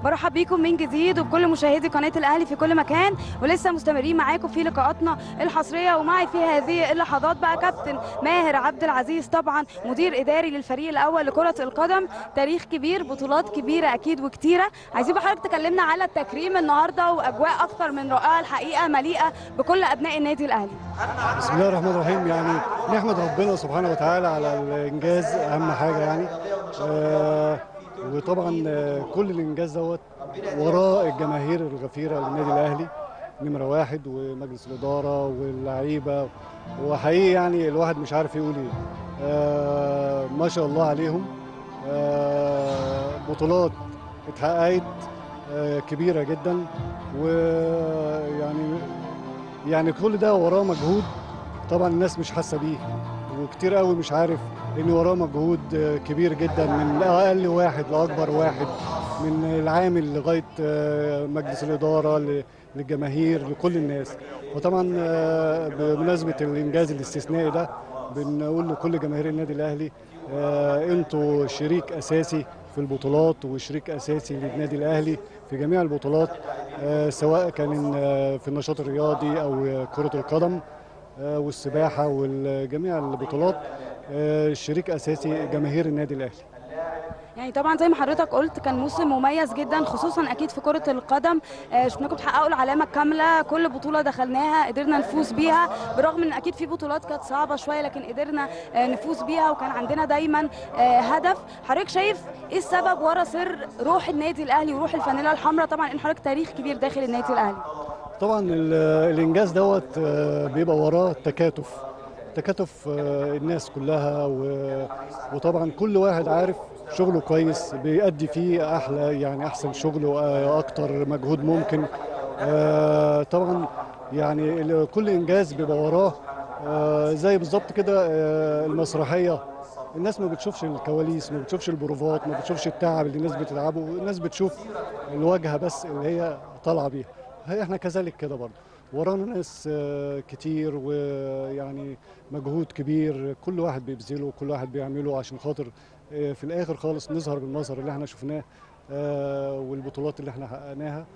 برحب بيكم من جديد وبكل مشاهدي قناه الاهلي في كل مكان ولسه مستمرين معاكم في لقاءاتنا الحصريه ومعي في هذه اللحظات بقى كابتن ماهر عبد العزيز طبعا مدير اداري للفريق الاول لكره القدم تاريخ كبير بطولات كبيره اكيد وكتيره عايزين بقى حضرتك تكلمنا على التكريم النهارده واجواء اكثر من رائعه الحقيقه مليئه بكل ابناء النادي الاهلي بسم الله الرحمن الرحيم يعني نحمد ربنا سبحانه وتعالى على الانجاز اهم حاجه يعني آه وطبعا آه كل الانجاز دوت وراء الجماهير الغفيره للنادي الاهلي نمره واحد ومجلس الاداره واللعيبه وحقيقي يعني الواحد مش عارف يقول ايه آه ما شاء الله عليهم آه بطولات اتحققت آه كبيره جدا ويعني يعني كل ده وراه مجهود طبعا الناس مش حاسه بيه وكتير قوي مش عارف ان وراه مجهود كبير جدا من اقل واحد لاكبر واحد من العامل لغايه مجلس الاداره للجماهير لكل الناس وطبعا بمناسبه الانجاز الاستثنائي ده بنقول لكل جماهير النادي الاهلي انتوا شريك اساسي في البطولات وشريك اساسي للنادي الاهلي في جميع البطولات سواء كان في النشاط الرياضي او كره القدم والسباحه وجميع البطولات شريك اساسي جماهير النادي الاهلي يعني طبعا زي ما حضرتك قلت كان موسم مميز جدا خصوصا اكيد في كره القدم شفناكم بتحققوا العلامه الكامله كل بطوله دخلناها قدرنا نفوز بيها برغم ان اكيد في بطولات كانت صعبه شويه لكن قدرنا نفوز بيها وكان عندنا دايما هدف حضرتك شايف ايه السبب ورا سر روح النادي الاهلي وروح الفانيلا الحمراء طبعا ان حضرتك تاريخ كبير داخل النادي الاهلي طبعا الانجاز دوت بيبقى وراه تكاتف تكاتف الناس كلها وطبعا كل واحد عارف شغله كويس بيأدي فيه احلى يعني احسن شغل واكتر مجهود ممكن طبعا يعني كل انجاز بيبقى وراه زي بالظبط كده المسرحيه الناس ما بتشوفش الكواليس ما بتشوفش البروفات ما بتشوفش التعب اللي الناس بتتعبه الناس بتشوف الواجهه بس اللي هي طالعه بيها هي احنا كذلك كده برضه ورانا ناس كتير ويعني مجهود كبير كل واحد بيبذله وكل واحد بيعمله عشان خاطر في الاخر خالص نظهر بالمظهر اللي احنا شفناه والبطولات اللي احنا حققناها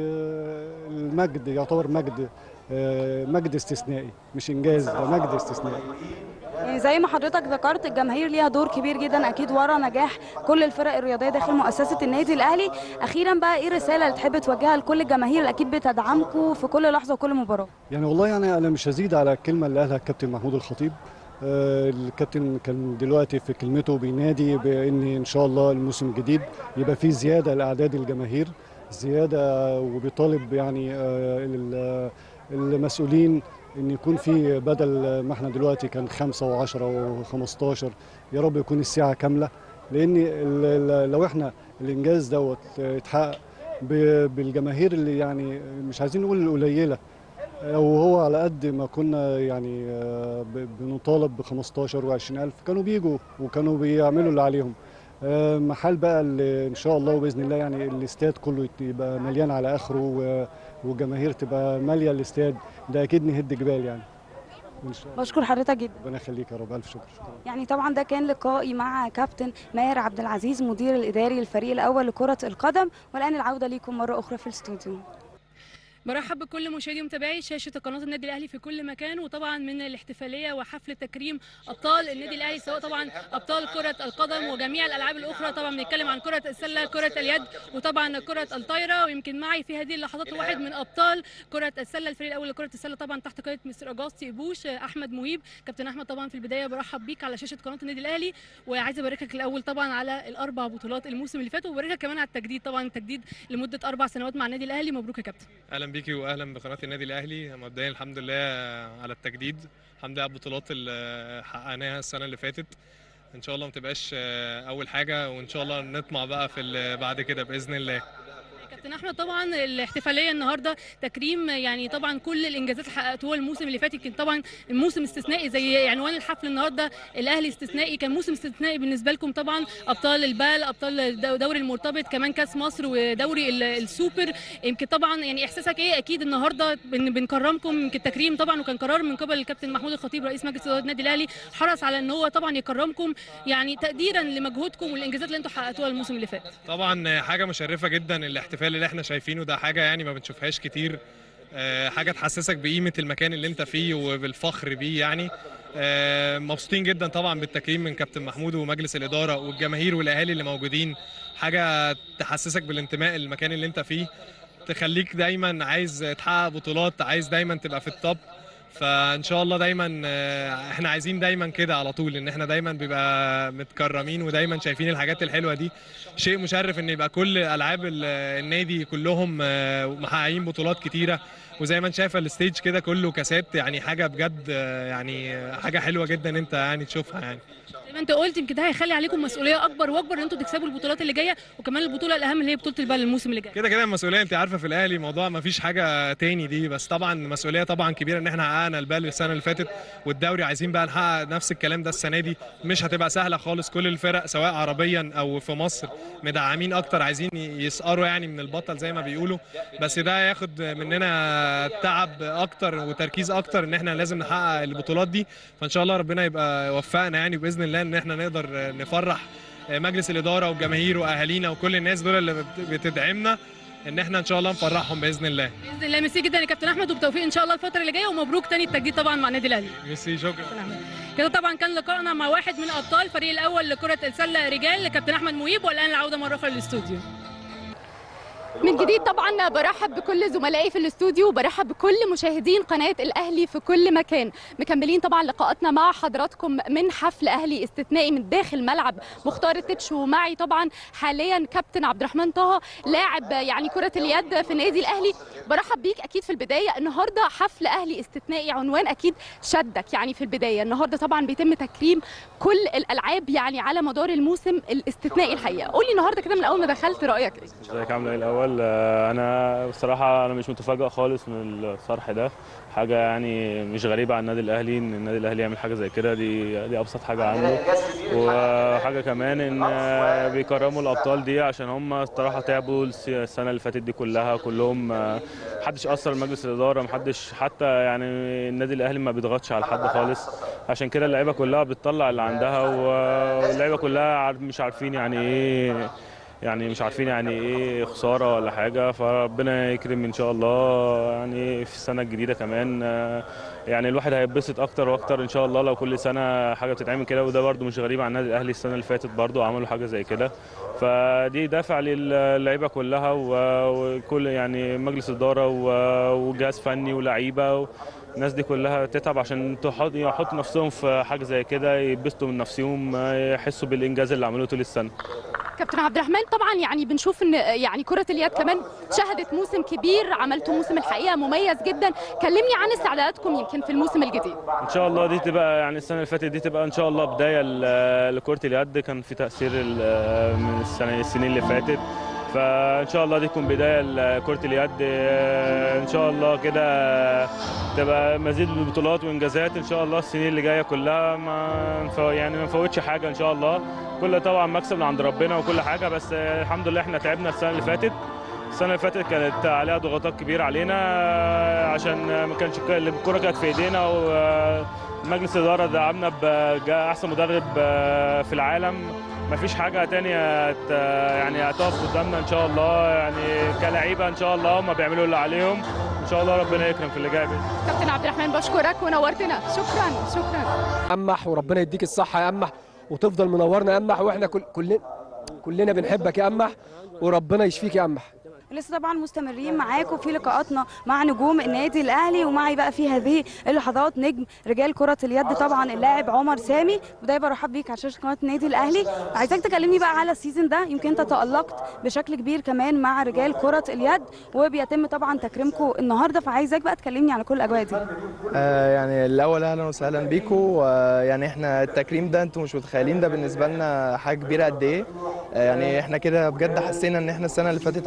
والمجد يعتبر مجد مجد استثنائي مش انجاز ده مجد استثنائي يعني زي ما حضرتك ذكرت الجماهير ليها دور كبير جدا اكيد ورا نجاح كل الفرق الرياضيه داخل مؤسسه النادي الاهلي اخيرا بقى ايه الرساله اللي تحب توجهها لكل الجماهير اللي اكيد بتدعمكم في كل لحظه وكل مباراه يعني والله يعني انا مش هزيد على الكلمه اللي قالها الكابتن محمود الخطيب آه الكابتن كان دلوقتي في كلمته بينادي بان ان شاء الله الموسم الجديد يبقى فيه زياده لاعداد الجماهير زياده وبيطالب يعني آه المسؤولين ان يكون في بدل ما احنا دلوقتي كان خمسة و10 و15 يا رب يكون الساعه كامله لان لو احنا الانجاز دوت اتحقق بالجماهير اللي يعني مش عايزين نقول القليله وهو على قد ما كنا يعني بنطالب ب 15 و20 الف كانوا بيجوا وكانوا بيعملوا اللي عليهم محل بقى اللي ان شاء الله وباذن الله يعني الاستاد كله يبقى مليان على اخره والجماهير تبقى ماليه الاستاد ده اكيد نهد جبال يعني ان شاء الله بشكر حضرتك جدا ربنا يخليك يا رب الف شكر يعني طبعا ده كان لقائي مع كابتن ماهر عبد العزيز مدير الاداري للفريق الاول لكره القدم والان العوده ليكم مره اخرى في الاستوديو برحب بكل مشاهدي ومتابعي شاشه قناه النادي الاهلي في كل مكان وطبعا من الاحتفاليه وحفل تكريم ابطال النادي الاهلي سواء طبعا ابطال كره القدم وجميع الالعاب الاخرى طبعا بنتكلم عن كره السله كره اليد وطبعا كره الطايره ويمكن معي في هذه اللحظات واحد من ابطال كره السله الفريق الاول لكره السله طبعا تحت قياده مستر اجاستي بوش احمد مهيب كابتن احمد طبعا في البدايه برحب بيك على شاشه قناه النادي الاهلي وعايزه اباركك الاول طبعا على الاربع بطولات الموسم اللي فات وباركك كمان على التجديد طبعا التجديد لمده اربع سنوات مع النادي الاهلي مبروك يا كابتن اهلا بيكي واهلا بقناه النادي الاهلي مبدئيا الحمد لله على التجديد الحمد لله على البطولات اللي حققناها السنه اللي فاتت ان شاء الله ما تبقاش اول حاجه وان شاء الله نطمع بقى في بعد كده باذن الله كابتن احمد طبعا الاحتفاليه النهارده تكريم يعني طبعا كل الانجازات اللي حققتوها الموسم اللي فات يمكن طبعا الموسم استثنائي زي عنوان الحفل النهارده الاهلي استثنائي كان موسم استثنائي بالنسبه لكم طبعا ابطال البال ابطال دوري المرتبط كمان كاس مصر ودوري ال- السوبر يمكن طبعا يعني احساسك ايه اكيد النهارده بن- بنكرمكم يمكن تكريم طبعا وكان قرار من قبل الكابتن محمود الخطيب رئيس مجلس اداره النادي الاهلي حرص على ان هو طبعا يكرمكم يعني تقديرا لمجهودكم والانجازات اللي انتم حققتوها الموسم اللي فات طبعا حاجه مشرفه جدا الاحتفال اللي احنا شايفينه ده حاجه يعني ما بنشوفهاش كتير آه، حاجه تحسسك بقيمه المكان اللي انت فيه وبالفخر بيه يعني آه، مبسوطين جدا طبعا بالتكريم من كابتن محمود ومجلس الاداره والجماهير والاهالي اللي موجودين حاجه تحسسك بالانتماء للمكان اللي انت فيه تخليك دايما عايز تحقق بطولات عايز دايما تبقى في التوب فان شاء الله دايما آه، احنا عايزين دايما كده على طول ان احنا دايما بيبقى متكرمين ودايما شايفين الحاجات الحلوه دي شيء مشرف ان يبقى كل العاب ال- النادي كلهم آه، محققين بطولات كتيره وزي ما انت شايفه الستيج كده كله كاسات يعني حاجه بجد آه، يعني حاجه حلوه جدا انت يعني تشوفها يعني زي ما انت قلت يمكن ده هيخلي عليكم مسؤوليه اكبر واكبر ان انتوا تكسبوا البطولات اللي جايه وكمان البطوله الاهم اللي هي بطوله البال الموسم اللي جاي كده كده المسؤوليه انت عارفه في الاهلي موضوع ما فيش حاجه تاني دي بس طبعا مسؤوليه طبعا كبيره ان احنا حققنا البال السنه اللي فاتت والدوري عايزين بقى نحقق نفس الكلام ده السنه دي مش هتبقى سهله خالص كل الفرق سواء عربيا او في مصر مدعمين اكتر عايزين يسقروا يعني من البطل زي ما بيقولوا بس ده ياخد مننا تعب اكتر وتركيز اكتر ان احنا لازم نحقق البطولات دي فان شاء الله ربنا يبقى يوفقنا يعني باذن الله ان احنا نقدر نفرح مجلس الاداره والجماهير واهالينا وكل الناس دول اللي بت- بتدعمنا ان احنا ان شاء الله نفرحهم باذن الله باذن الله ميرسي جدا يا كابتن احمد وبتوفيق ان شاء الله الفتره اللي جايه ومبروك تاني التجديد طبعا مع النادي الاهلي ميرسي شكرا كابتن احمد كده طبعا كان لقائنا مع واحد من ابطال الفريق الاول لكره السله رجال كابتن احمد مهيب والان العوده مره اخرى للاستوديو من جديد طبعا برحب بكل زملائي في الاستوديو وبرحب بكل مشاهدين قناة الأهلي في كل مكان مكملين طبعا لقاءاتنا مع حضراتكم من حفل أهلي استثنائي من داخل ملعب مختار التتش ومعي طبعا حاليا كابتن عبد الرحمن طه لاعب يعني كرة اليد في النادي الأهلي برحب بيك أكيد في البداية النهاردة حفل أهلي استثنائي عنوان أكيد شدك يعني في البداية النهاردة طبعا بيتم تكريم كل الألعاب يعني على مدار الموسم الاستثنائي الحقيقة قولي النهاردة كده من أول ما دخلت رأيك إيه ازيك عامله ايه الاول آه، انا بصراحه انا مش متفاجئ خالص من الصرح ده حاجه يعني مش غريبه عن النادي الاهلي ان النادي الاهلي يعمل حاجه زي كده دي دي ابسط حاجه عنده وحاجه كمان ان آه، بيكرموا الابطال دي عشان هم الصراحه تعبوا الس- السنه اللي فاتت دي كلها كلهم آه، محدش اثر مجلس الاداره محدش حتى يعني النادي الاهلي ما بيضغطش على حد خالص عشان كده اللعيبه كلها بتطلع اللي عندها واللعيبه كلها عارف- مش عارفين يعني ايه يعني مش عارفين يعني ايه خساره ولا حاجه فربنا يكرم ان شاء الله يعني في السنه الجديده كمان آه، يعني الواحد هيتبسط اكتر واكتر ان شاء الله لو كل سنه حاجه بتتعمل كده وده برده مش غريب عن النادي الاهلي السنه اللي فاتت برده عملوا حاجه زي كده فدي دافع للعيبه كلها و- وكل يعني مجلس اداره و- وجهاز فني ولعيبه الناس دي كلها تتعب عشان تحط يحطوا نفسهم في حاجه زي كده يتبسطوا من نفسهم آه، يحسوا بالانجاز اللي عملوه طول السنه كابتن عبد الرحمن طبعا يعني بنشوف ان يعني كرة اليد كمان شهدت موسم كبير عملتوا موسم الحقيقة مميز جدا كلمني عن استعداداتكم يمكن في الموسم الجديد ان شاء الله دي تبقى يعني السنه اللي فاتت دي تبقى ان شاء الله بدايه ل- لكره اليد كان في تاثير ال- من السنه السنين اللي فاتت فان شاء الله دي تكون بدايه لكره اليد ان شاء الله كده تبقى مزيد من البطولات وانجازات ان شاء الله السنين اللي جايه كلها ما نفو- يعني ما نفوتش حاجه ان شاء الله كل طبعا مكسب من عند ربنا وكل حاجه بس الحمد لله احنا تعبنا السنه اللي فاتت السنه اللي فاتت كانت عليها ضغوطات كبيره علينا عشان ما كانش الكره كانت في ايدينا ومجلس الاداره دعمنا باحسن مدرب في العالم ما فيش حاجه تانية ت- يعني هتقف قدامنا ان شاء الله يعني كلعيبه ان شاء الله هم بيعملوا اللي عليهم ان شاء الله ربنا يكرم في اللي جاي بإذن الله. كابتن عبد الرحمن بشكرك ونورتنا شكرا شكرا امح وربنا يديك الصحه يا امح وتفضل منورنا يا امح واحنا كل كلنا كلنا بنحبك يا امح وربنا يشفيك يا امح لسه طبعا مستمرين معاكم في لقاءاتنا مع نجوم النادي الاهلي ومعي بقى في هذه اللحظات نجم رجال كره اليد طبعا اللاعب عمر سامي بدايه برحب بيك على شاشه قناه النادي الاهلي عايزاك تكلمني بقى على السيزون ده يمكن انت تالقت بشكل كبير كمان مع رجال كره اليد وبيتم طبعا تكريمكم النهارده فعايزاك بقى تكلمني على كل الاجواء دي آه، يعني الاول اهلا وسهلا بيكم آه، يعني احنا التكريم ده انتم مش متخيلين ده بالنسبه لنا حاجه كبيره قد ايه آه، يعني احنا كده بجد حسينا ان احنا السنه اللي فاتت عملنا حاجه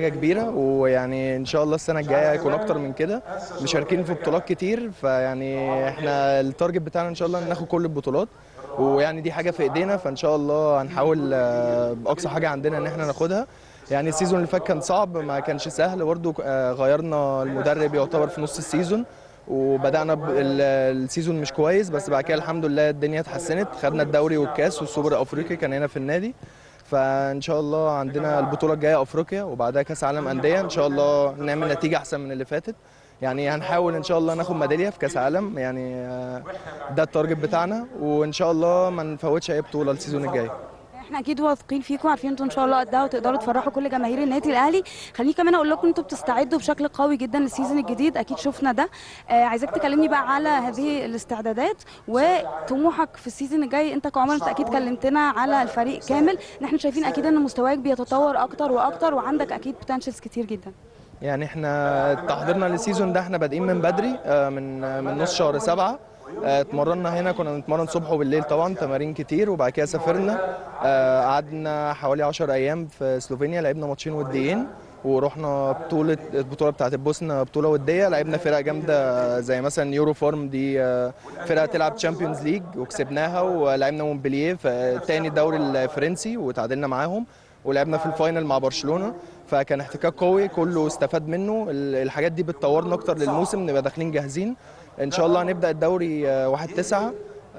حاجه كبيره ويعني ان شاء الله السنه الجايه هيكون اكتر من كده مشاركين في بطولات كتير فيعني احنا التارجت بتاعنا ان شاء الله ناخد كل البطولات ويعني دي حاجه في ايدينا فان شاء الله هنحاول آه، باقصى حاجه عندنا ان احنا ناخدها يعني السيزون اللي فات كان صعب ما كانش سهل برضه آه، غيرنا المدرب يعتبر في نص السيزون وبدانا ب- ال- السيزون مش كويس بس بعد كده الحمد لله الدنيا اتحسنت خدنا الدوري والكاس والسوبر الافريقي كان هنا في النادي فان شاء الله عندنا البطوله الجايه افريقيا وبعدها كاس عالم انديه ان شاء الله نعمل نتيجه احسن من اللي فاتت يعني هنحاول ان شاء الله ناخد ميداليه في كاس عالم يعني آه، ده التارجت بتاعنا وان شاء الله ما نفوتش اي بطوله السيزون الجاي احنا اكيد واثقين فيكم عارفين انتوا ان شاء الله قدها وتقدروا تفرحوا كل جماهير النادي الاهلي خليني كمان اقول لكم انتوا بتستعدوا بشكل قوي جدا للسيزون الجديد اكيد شفنا ده آه عايزاك تكلمني بقى على هذه الاستعدادات وطموحك في السيزون الجاي انت كعمر انت اكيد كلمتنا على الفريق كامل ان احنا شايفين اكيد ان مستواك بيتطور اكتر واكتر وعندك اكيد بوتنشلز كتير جدا يعني احنا تحضيرنا للسيزون ده احنا بادئين من بدري آه، من آه، من نص شهر سبعة آه، اتمرنا هنا كنا بنتمرن صبح وبالليل طبعا تمارين كتير وبعد كده سافرنا آه، قعدنا حوالي 10 ايام في سلوفينيا لعبنا ماتشين وديين ورحنا بطولة البطولة بتاعت البوسنة بطولة ودية لعبنا فرق جامدة زي مثلا يورو فورم دي آه، فرقة تلعب تشامبيونز ليج وكسبناها ولعبنا مونبلييه في تاني الدوري الفرنسي وتعادلنا معاهم ولعبنا في الفاينل مع برشلونة فكان احتكاك قوي كله استفاد منه ال- الحاجات دي بتطورنا اكتر للموسم نبقى داخلين جاهزين ان شاء الله هنبدا الدوري آه، 1 9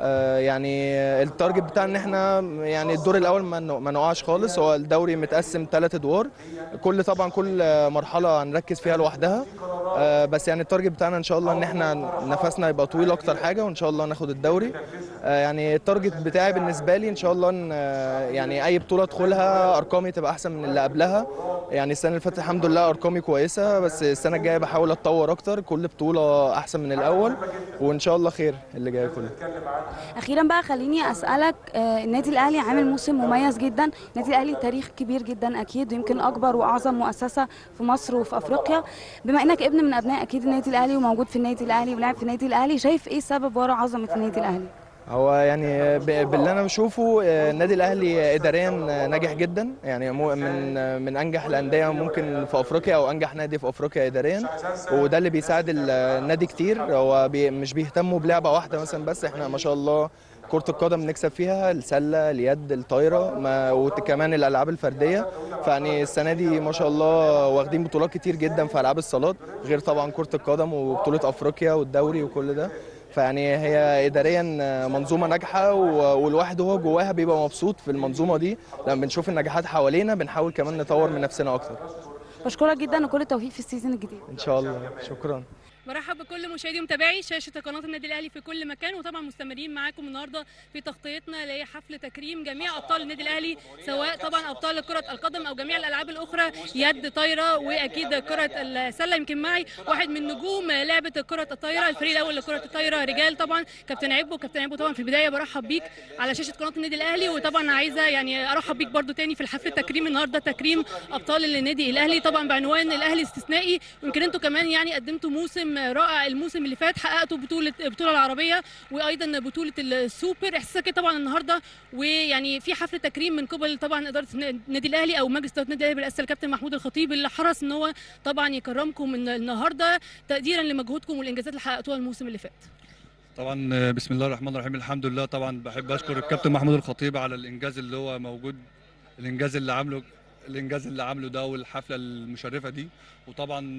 يعني آه، التارجت بتاعنا ان احنا يعني الدور الاول ما ن- ما نقعش خالص هو الدوري متقسم ثلاث ادوار كل طبعا كل آه، مرحله هنركز فيها لوحدها آه، بس يعني التارجت بتاعنا ان شاء الله ان احنا نفسنا يبقى طويل اكتر حاجه وان شاء الله ناخد الدوري آه، يعني التارجت بتاعي بالنسبه لي ان شاء الله ان آه، يعني اي بطوله ادخلها ارقامي تبقى احسن من اللي قبلها يعني السنه اللي فاتت الحمد لله ارقامي كويسه بس السنه الجايه بحاول اتطور اكتر كل بطوله احسن من الاول وان شاء الله خير اللي جاي كله اخيرا بقى خليني اسالك آه، النادي الاهلي عامل موسم مميز جدا النادي الاهلي تاريخ كبير جدا اكيد ويمكن اكبر واعظم مؤسسه في مصر وفي افريقيا بما انك ابن من ابناء اكيد النادي الاهلي وموجود في النادي الاهلي ولعب في النادي الاهلي شايف ايه السبب ورا عظمه النادي الاهلي هو يعني ب- باللي انا بشوفه آه، النادي الاهلي اداريا آه، ناجح جدا يعني مو- من آه، من انجح الانديه ممكن في افريقيا او انجح نادي في افريقيا اداريا وده اللي بيساعد ال- النادي كتير هو بي مش بيهتموا بلعبه واحده مثلا بس احنا ما شاء الله كرة القدم نكسب فيها السلة اليد الطايرة ما وكمان الألعاب الفردية فيعني السنة دي ما شاء الله واخدين بطولات كتير جدا في ألعاب الصالات غير طبعا كرة القدم وبطولة أفريقيا والدوري وكل ده فيعني هي اداريا منظومه ناجحه و- والواحد وهو جواها بيبقى مبسوط في المنظومه دي لما بنشوف النجاحات حوالينا بنحاول كمان نطور من نفسنا اكتر بشكرك جدا وكل التوفيق في السيزون الجديد ان شاء الله شكرا برحب بكل مشاهدي ومتابعي شاشه قناه النادي الاهلي في كل مكان وطبعا مستمرين معاكم النهارده في تغطيتنا لحفل تكريم جميع ابطال النادي الاهلي سواء طبعا ابطال كره القدم او جميع الالعاب الاخرى يد طايره واكيد كره السله يمكن معي واحد من نجوم لعبه كره الطايره الفريق الاول لكره الطايره رجال طبعا كابتن عبو كابتن عبو طبعا في البدايه برحب بيك على شاشه قناه النادي الاهلي وطبعا عايزه يعني ارحب بيك برضو تاني في الحفل التكريم النهارده تكريم ابطال النادي الاهلي طبعا بعنوان الاهلي استثنائي ويمكن انتوا كمان يعني قدمتوا موسم رائع الموسم اللي فات حققتوا بطوله البطوله العربيه وايضا بطوله السوبر احساسك إيه طبعا النهارده ويعني في حفل تكريم من قبل طبعا اداره النادي الاهلي او مجلس اداره النادي الاهلي برئاسه الكابتن محمود الخطيب اللي حرص ان هو طبعا يكرمكم من النهارده تقديرا لمجهودكم والانجازات اللي حققتوها الموسم اللي فات طبعا بسم الله الرحمن الرحيم الحمد لله طبعا بحب اشكر الكابتن محمود الخطيب على الانجاز اللي هو موجود الانجاز اللي عامله الانجاز اللي عامله ده والحفله المشرفه دي وطبعا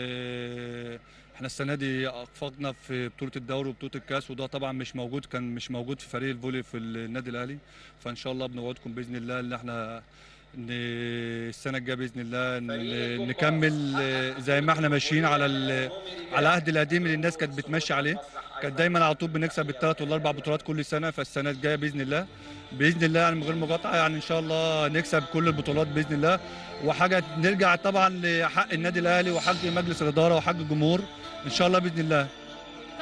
آه، احنا السنه دي اخفقنا في بطوله الدوري وبطوله الكاس وده طبعا مش موجود كان مش موجود في فريق الفولي في النادي الاهلي فان شاء الله بنوعدكم باذن الله ان احنا ان السنه الجايه باذن الله ن- نكمل آه، زي ما احنا ماشيين على ال- على العهد القديم اللي الناس كانت بتمشي عليه كانت دايما على طول بنكسب الثلاث والاربع بطولات كل سنه فالسنه الجايه باذن الله باذن الله يعني من غير مقاطعه يعني ان شاء الله نكسب كل البطولات باذن الله وحاجه نرجع طبعا لحق النادي الاهلي وحق مجلس الاداره وحق الجمهور ان شاء الله باذن الله طبعا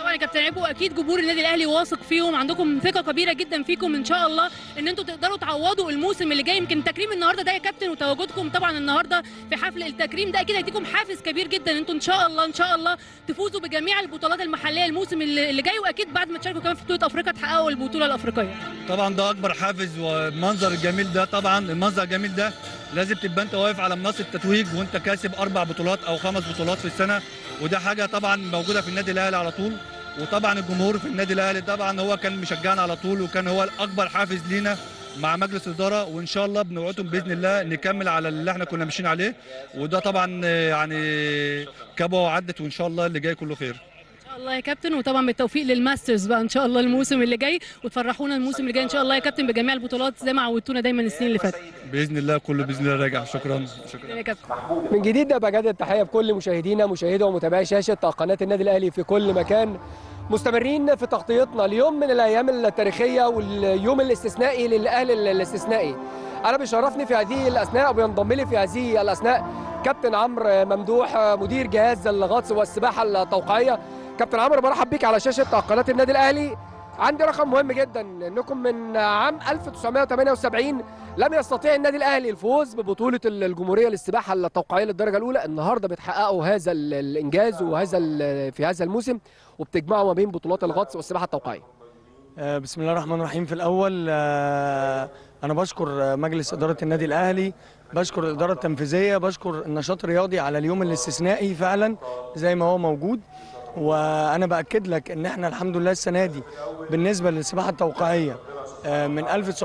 طبعا يا كابتن عبو اكيد جمهور النادي الاهلي واثق فيهم عندكم ثقه كبيره جدا فيكم ان شاء الله ان انتوا تقدروا تعوضوا الموسم اللي جاي يمكن تكريم النهارده ده يا كابتن وتواجدكم طبعا النهارده في حفل التكريم ده اكيد هيديكم حافز كبير جدا ان انتوا ان شاء الله ان شاء الله تفوزوا بجميع البطولات المحليه الموسم اللي اللي جاي واكيد بعد ما تشاركوا كمان في بطوله افريقيا تحققوا البطوله الافريقيه طبعا ده اكبر حافز والمنظر الجميل ده طبعا المنظر الجميل ده لازم تبقى انت واقف على منصه التتويج وانت كاسب اربع بطولات او خمس بطولات في السنه وده حاجه طبعا موجوده في النادي الاهلي على طول وطبعا الجمهور في النادي الاهلي طبعا هو كان مشجعنا على طول وكان هو الاكبر حافز لينا مع مجلس الاداره وان شاء الله بنوعدهم باذن الله نكمل على اللي احنا كنا ماشيين عليه وده طبعا يعني كبوه وعدت وان شاء الله اللي جاي كله خير ان شاء الله يا كابتن وطبعا بالتوفيق للماسترز بقى ان شاء الله الموسم اللي جاي وتفرحونا الموسم اللي جاي ان شاء الله يا كابتن بجميع البطولات زي ما عودتونا دايما السنين اللي فاتت باذن الله كله باذن الله راجع شكرا شكرا يا كابتن من جديد بجدد التحيه بكل مشاهدينا مشاهدي ومتابعي شاشه قناه النادي الاهلي في كل مكان مستمرين في تغطيتنا اليوم من الايام التاريخيه واليوم الاستثنائي للاهلي الاستثنائي انا بيشرفني في هذه الاثناء وبينضم لي في هذه الاثناء كابتن عمرو ممدوح مدير جهاز الغطس والسباحه التوقيعيه كابتن عمرو برحب بيك على شاشه قناه النادي الاهلي عندي رقم مهم جدا انكم من عام 1978 لم يستطيع النادي الاهلي الفوز ببطوله الجمهوريه للسباحه التوقيعيه للدرجه الاولى النهارده بتحققوا هذا ال- الانجاز وهذا ال- في هذا الموسم وبتجمعوا ما بين بطولات الغطس والسباحه التوقيعيه آه، بسم الله الرحمن الرحيم في الأول آه، أنا بشكر آه، مجلس إدارة النادي الأهلي بشكر الإدارة التنفيذية بشكر النشاط الرياضي على اليوم الاستثنائي فعلا زي ما هو موجود وأنا بأكد لك إن إحنا الحمد لله السنة دي بالنسبة للسباحة التوقيعية آه، من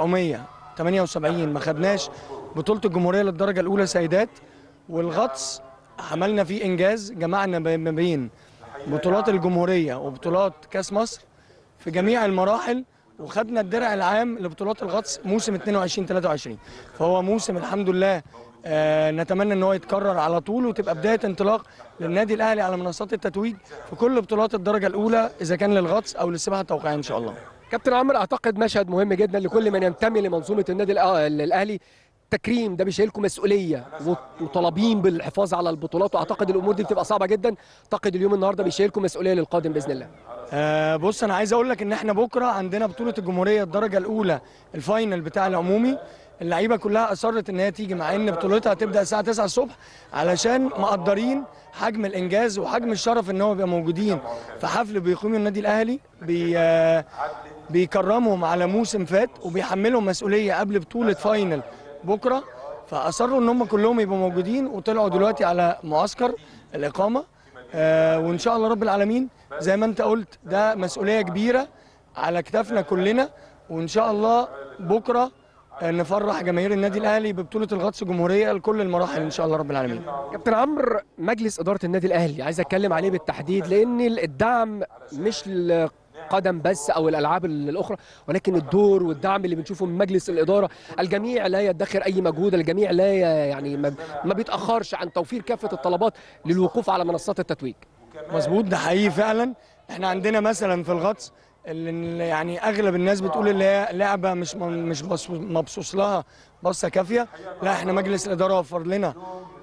1978 ما خدناش بطولة الجمهورية للدرجة الأولى سيدات والغطس عملنا فيه إنجاز جمعنا ب- ما بين بطولات الجمهورية وبطولات كأس مصر في جميع المراحل وخدنا الدرع العام لبطولات الغطس موسم 22 23 فهو موسم الحمد لله آه نتمنى ان هو يتكرر على طول وتبقى بدايه انطلاق للنادي الاهلي على منصات التتويج في كل بطولات الدرجه الاولى اذا كان للغطس او للسباحه التوقيعيه ان شاء الله كابتن عمرو اعتقد مشهد مهم جدا لكل من ينتمي لمنظومه النادي الأ- الاهلي تكريم ده بيشيلكم مسؤوليه وطالبين بالحفاظ على البطولات واعتقد الامور دي بتبقى صعبه جدا اعتقد اليوم النهارده بيشيلكم مسؤوليه للقادم باذن الله آه بص انا عايز اقول لك ان احنا بكره عندنا بطوله الجمهوريه الدرجه الاولى الفاينل بتاع العمومي اللعيبه كلها اصرت ان هي تيجي مع ان بطولتها هتبدا الساعه 9 الصبح علشان مقدرين حجم الانجاز وحجم الشرف ان هو يبقى موجودين في حفل بيقيمه النادي الاهلي بي آه بيكرمهم على موسم فات وبيحملهم مسؤوليه قبل بطوله فاينل بكره فاصروا ان هم كلهم يبقوا موجودين وطلعوا دلوقتي على معسكر الاقامه آه وان شاء الله رب العالمين زي ما انت قلت ده مسؤوليه كبيره على كتافنا كلنا وان شاء الله بكره آه، نفرح جماهير النادي الاهلي ببطوله الغطس الجمهوريه لكل المراحل ان شاء الله رب العالمين كابتن عمرو مجلس اداره النادي الاهلي عايز اتكلم عليه بالتحديد لان الدعم مش القدم بس او الالعاب الاخرى ولكن الدور والدعم اللي بنشوفه من مجلس الاداره الجميع لا يدخر اي مجهود الجميع لا ي- يعني ما ما بيتاخرش عن توفير كافه الطلبات للوقوف على منصات التتويج مظبوط ده حقيقي فعلا احنا عندنا مثلا في الغطس اللي يعني اغلب الناس بتقول اللي هي لعبه مش م- مش بص- مبسوط لها بصه كافيه لا احنا مجلس الاداره وفر لنا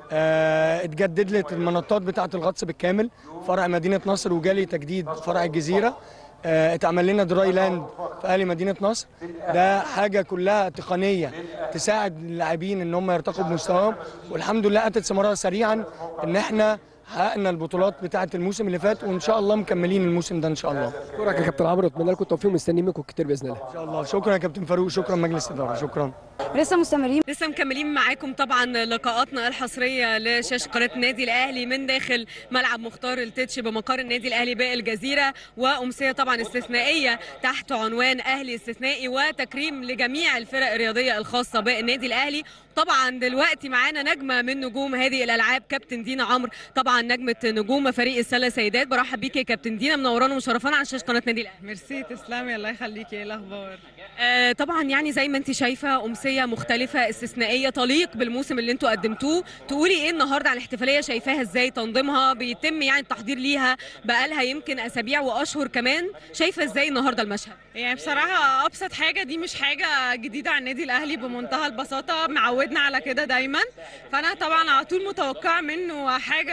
اه اتجدد لت المنطات بتاعه الغطس بالكامل فرع مدينه نصر وجالي تجديد فرع الجزيره اه اتعمل لنا دراي لاند في اهلي مدينه نصر ده حاجه كلها تقنيه تساعد اللاعبين ان هم يرتقوا بمستواهم والحمد لله اتت ثمارها سريعا ان احنا حققنا البطولات بتاعه الموسم اللي فات وان شاء الله مكملين الموسم ده ان شاء الله اشكرك يا كابتن عمرو اتمنى لكم التوفيق ومستنيين منكم كتير باذن الله ان شاء الله شكرا يا كابتن فاروق شكرا مجلس الاداره شكرا لسه مستمرين لسه مكملين معاكم طبعا لقاءاتنا الحصريه لشاشه قناه النادي الاهلي من داخل ملعب مختار التتش بمقر النادي الاهلي بالجزيره وامسيه طبعا استثنائيه تحت عنوان اهلي استثنائي وتكريم لجميع الفرق الرياضيه الخاصه بالنادي الاهلي طبعا دلوقتي معانا نجمه من نجوم هذه الالعاب كابتن دينا عمرو طبعا نجمه نجوم فريق السله سيدات برحب بيكي يا كابتن دينا منورانا ومشرفانا على شاشه قناه النادي الاهلي ميرسي تسلمي الله يخليكي ايه الاخبار آه، طبعا يعني زي ما انت شايفه امسيه مختلفه استثنائيه تليق بالموسم اللي انتوا قدمتوه تقولي ايه النهارده على الاحتفاليه شايفاها ازاي تنظيمها بيتم يعني التحضير ليها بقالها يمكن اسابيع واشهر كمان شايفه ازاي النهارده المشهد يعني بصراحة أبسط حاجة دي مش حاجة جديدة على النادي الأهلي بمنتهى البساطة معودنا على كده دايما فأنا طبعا على طول متوقعة منه حاجة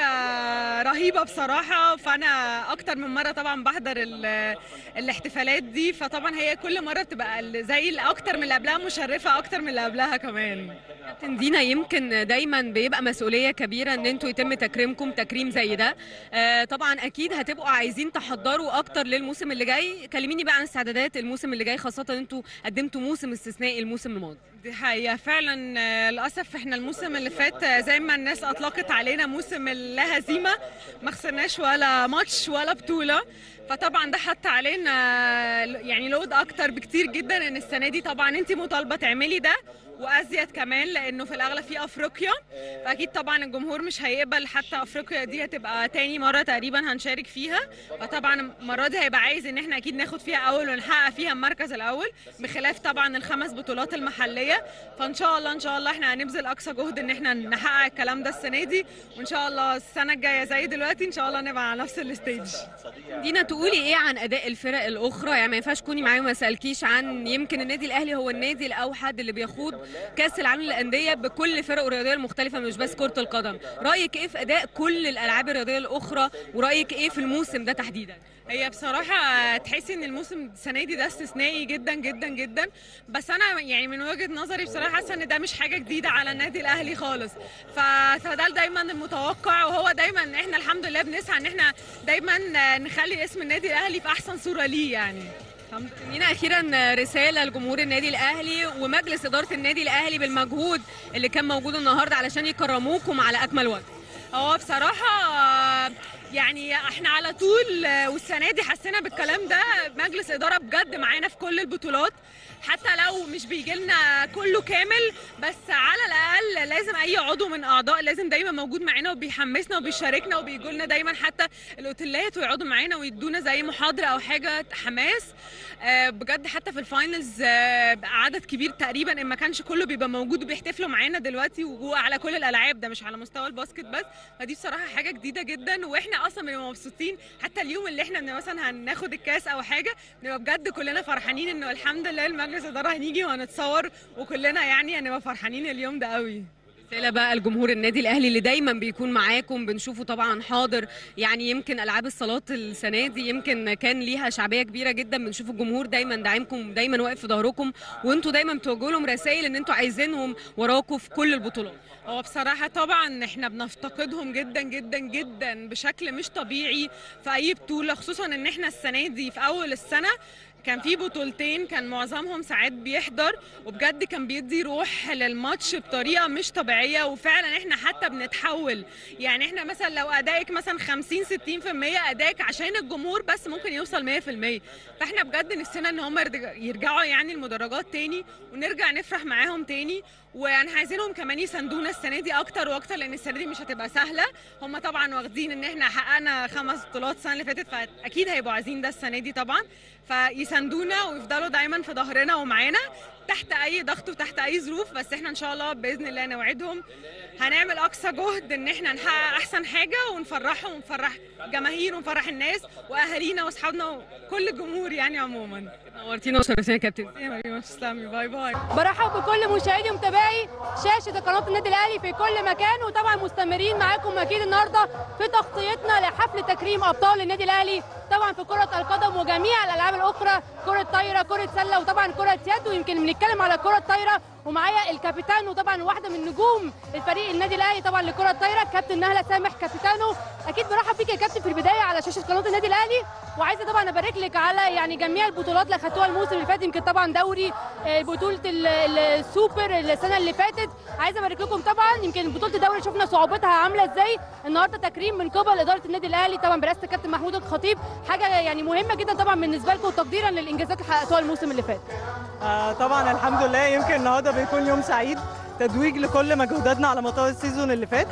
رهيبة بصراحة فأنا أكتر من مرة طبعا بحضر ال- الاحتفالات دي فطبعا هي كل مرة بتبقى ال- زي ال- أكتر من اللي قبلها مشرفة أكتر من اللي قبلها كمان كابتن دينا يمكن دايما بيبقى مسؤوليه كبيره ان انتوا يتم تكريمكم تكريم زي ده آه، طبعا اكيد هتبقوا عايزين تحضروا اكتر للموسم اللي جاي كلميني بقى عن استعدادات الموسم اللي جاي خاصه ان انتوا قدمتوا موسم استثنائي الموسم الماضي دي حقيقة فعلا آه، للأسف احنا الموسم اللي فات آه، زي ما الناس أطلقت علينا موسم اللا هزيمة ما خسرناش ولا ماتش ولا بطولة فطبعا ده حط علينا آه، يعني لود أكتر بكتير جدا إن السنة دي طبعا أنت مطالبة تعملي ده وازيد كمان لانه في الاغلب في افريقيا فاكيد طبعا الجمهور مش هيقبل حتى افريقيا دي هتبقى تاني مره تقريبا هنشارك فيها فطبعا المره دي هيبقى عايز ان احنا اكيد ناخد فيها اول ونحقق فيها المركز الاول بخلاف طبعا الخمس بطولات المحليه فان شاء الله ان شاء الله احنا هنبذل اقصى جهد ان احنا نحقق الكلام ده السنه دي وان شاء الله السنه الجايه زي دلوقتي ان شاء الله نبقى على نفس الستيج دينا تقولي ايه عن اداء الفرق الاخرى يعني ما ينفعش تكوني معايا وما اسالكيش عن يمكن النادي الاهلي هو النادي الاوحد اللي بيخوض كاس العالم للانديه بكل فرقه الرياضيه المختلفه مش بس كره القدم رايك ايه في اداء كل الالعاب الرياضيه الاخرى ورايك ايه في الموسم ده تحديدا هي بصراحة تحسي ان الموسم السنة دي ده استثنائي جدا جدا جدا بس انا يعني من وجهة نظري بصراحة حاسة ان ده مش حاجة جديدة على النادي الاهلي خالص ف... فده دايما المتوقع وهو دايما احنا الحمد لله بنسعى ان احنا دايما نخلي اسم النادي الاهلي في احسن صورة ليه يعني الحمد لله لينا اخيرا رساله لجمهور النادي الاهلي ومجلس اداره النادي الاهلي بالمجهود اللي كان موجود النهارده علشان يكرموكم على اكمل وجه هو بصراحة يعني احنا على طول والسنة دي حسينا بالكلام ده مجلس إدارة بجد معانا في كل البطولات حتى لو مش بيجي لنا كله كامل بس على الأقل لازم أي عضو من أعضاء لازم دايما موجود معانا وبيحمسنا وبيشاركنا وبيجوا لنا دايما حتى الأوتيلات ويقعدوا معانا ويدونا زي محاضرة أو حاجة حماس آه، بجد حتى في الفاينلز آه، عدد كبير تقريبا ان ما كانش كله بيبقى موجود وبيحتفلوا معانا دلوقتي وعلى كل الالعاب ده مش على مستوى الباسكت بس فدي بصراحه حاجه جديده جدا واحنا اصلا بنبقى مبسوطين حتى اليوم اللي احنا بنبقى مثلا هناخد الكاس او حاجه بنبقى بجد كلنا فرحانين انه الحمد لله المجلس اداره هنيجي وهنتصور وكلنا يعني هنبقى فرحانين اليوم ده قوي رسالة بقى لجمهور النادي الاهلي اللي دايما بيكون معاكم بنشوفه طبعا حاضر يعني يمكن العاب الصالات السنه دي يمكن كان ليها شعبيه كبيره جدا بنشوف الجمهور دايما داعمكم دايما واقف في ظهركم وانتوا دايما بتوجهوا لهم رسائل ان انتوا عايزينهم وراكم في كل البطولات هو بصراحة طبعا احنا بنفتقدهم جدا جدا جدا بشكل مش طبيعي في أي بطولة خصوصا ان احنا السنة دي في أول السنة كان في بطولتين كان معظمهم ساعات بيحضر وبجد كان بيدي روح للماتش بطريقه مش طبيعيه وفعلا احنا حتى بنتحول يعني احنا مثلا لو ادائك مثلا 50 60% ادائك عشان الجمهور بس ممكن يوصل 100% فاحنا بجد نفسنا ان هم يرجعوا يعني المدرجات تاني ونرجع نفرح معاهم تاني وانا عايزينهم كمان يساندونا السنه دي اكتر واكتر لان السنه دي مش هتبقى سهله هم طبعا واخدين ان احنا حققنا خمس بطولات السنه اللي فاتت فاكيد هيبقوا عايزين ده السنه دي طبعا فيساندونا ويفضلوا دايما في ظهرنا ومعانا تحت اي ضغط وتحت اي ظروف بس احنا ان شاء الله باذن الله نوعدهم هنعمل اقصى جهد ان احنا نحقق احسن حاجه ونفرحهم ونفرح جماهير ونفرح الناس واهالينا واصحابنا وكل الجمهور يعني عموما نورتينا وشرفتينا يا كابتن تسلمي باي باي برحب بكل مشاهدي ومتابعي شاشه قناه النادي الاهلي في كل مكان وطبعا مستمرين معاكم اكيد النهارده في تغطيتنا لحفل تكريم ابطال النادي الاهلي طبعا في كره القدم وجميع الالعاب الاخرى كره طايره كره سله وطبعا كره يد ويمكن بنتكلم على كره طايره ومعايا الكابيتان وطبعا واحده من نجوم الفريق النادي الاهلي طبعا لكره الطايره كابتن نهله سامح كابيتانو اكيد برحب بيك يا كابتن في البدايه على شاشه قناه النادي الاهلي وعايزه طبعا ابارك لك على يعني جميع البطولات اللي اخدتوها الموسم اللي فات يمكن طبعا دوري آه، بطوله ال- ال- السوبر السنه اللي فاتت عايزه ابارك لكم طبعا يمكن بطوله الدوري شفنا صعوبتها عامله ازاي النهارده تكريم من قبل اداره النادي الاهلي طبعا برئاسه الكابتن محمود الخطيب حاجه يعني مهمه جدا طبعا بالنسبه لكم تقديرا للانجازات اللي حققتوها الموسم اللي فات آه طبعا الحمد لله يمكن النهارده بيكون يوم سعيد تتويج لكل مجهوداتنا على مدار السيزون اللي فات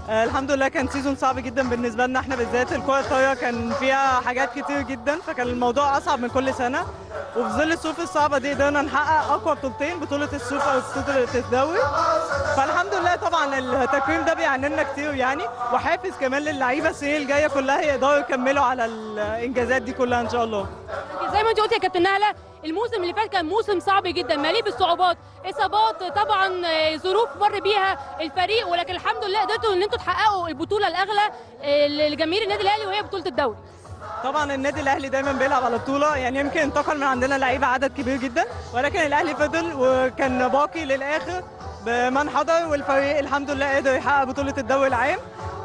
آه، الحمد لله كان سيزون صعب جدا بالنسبه لنا احنا بالذات الكره الطايره كان فيها حاجات كتير جدا فكان الموضوع اصعب من كل سنه وفي ظل الظروف الصعبه دي قدرنا نحقق اقوى بطولتين بطوله السوبر وبطوله الدوري فالحمد لله طبعا التكريم ده بيعني لنا كتير يعني وحافز كمان للعيبه السنين الجايه كلها يقدروا يكملوا على الانجازات دي كلها ان شاء الله زي ما انت قلتي يا كابتن نهله الموسم اللي فات كان موسم صعب جدا مليء بالصعوبات اصابات طبعا آه، ظروف مر بيها الفريق ولكن الحمد لله قدرتوا ان انتوا تحققوا البطوله الاغلى آه، لجماهير النادي الاهلي وهي بطوله الدوري طبعا النادي الاهلي دايما بيلعب على بطوله يعني يمكن انتقل من عندنا لعيبه عدد كبير جدا ولكن الاهلي فضل وكان باقي للاخر بمن حضر والفريق الحمد لله قدر يحقق بطوله الدوري العام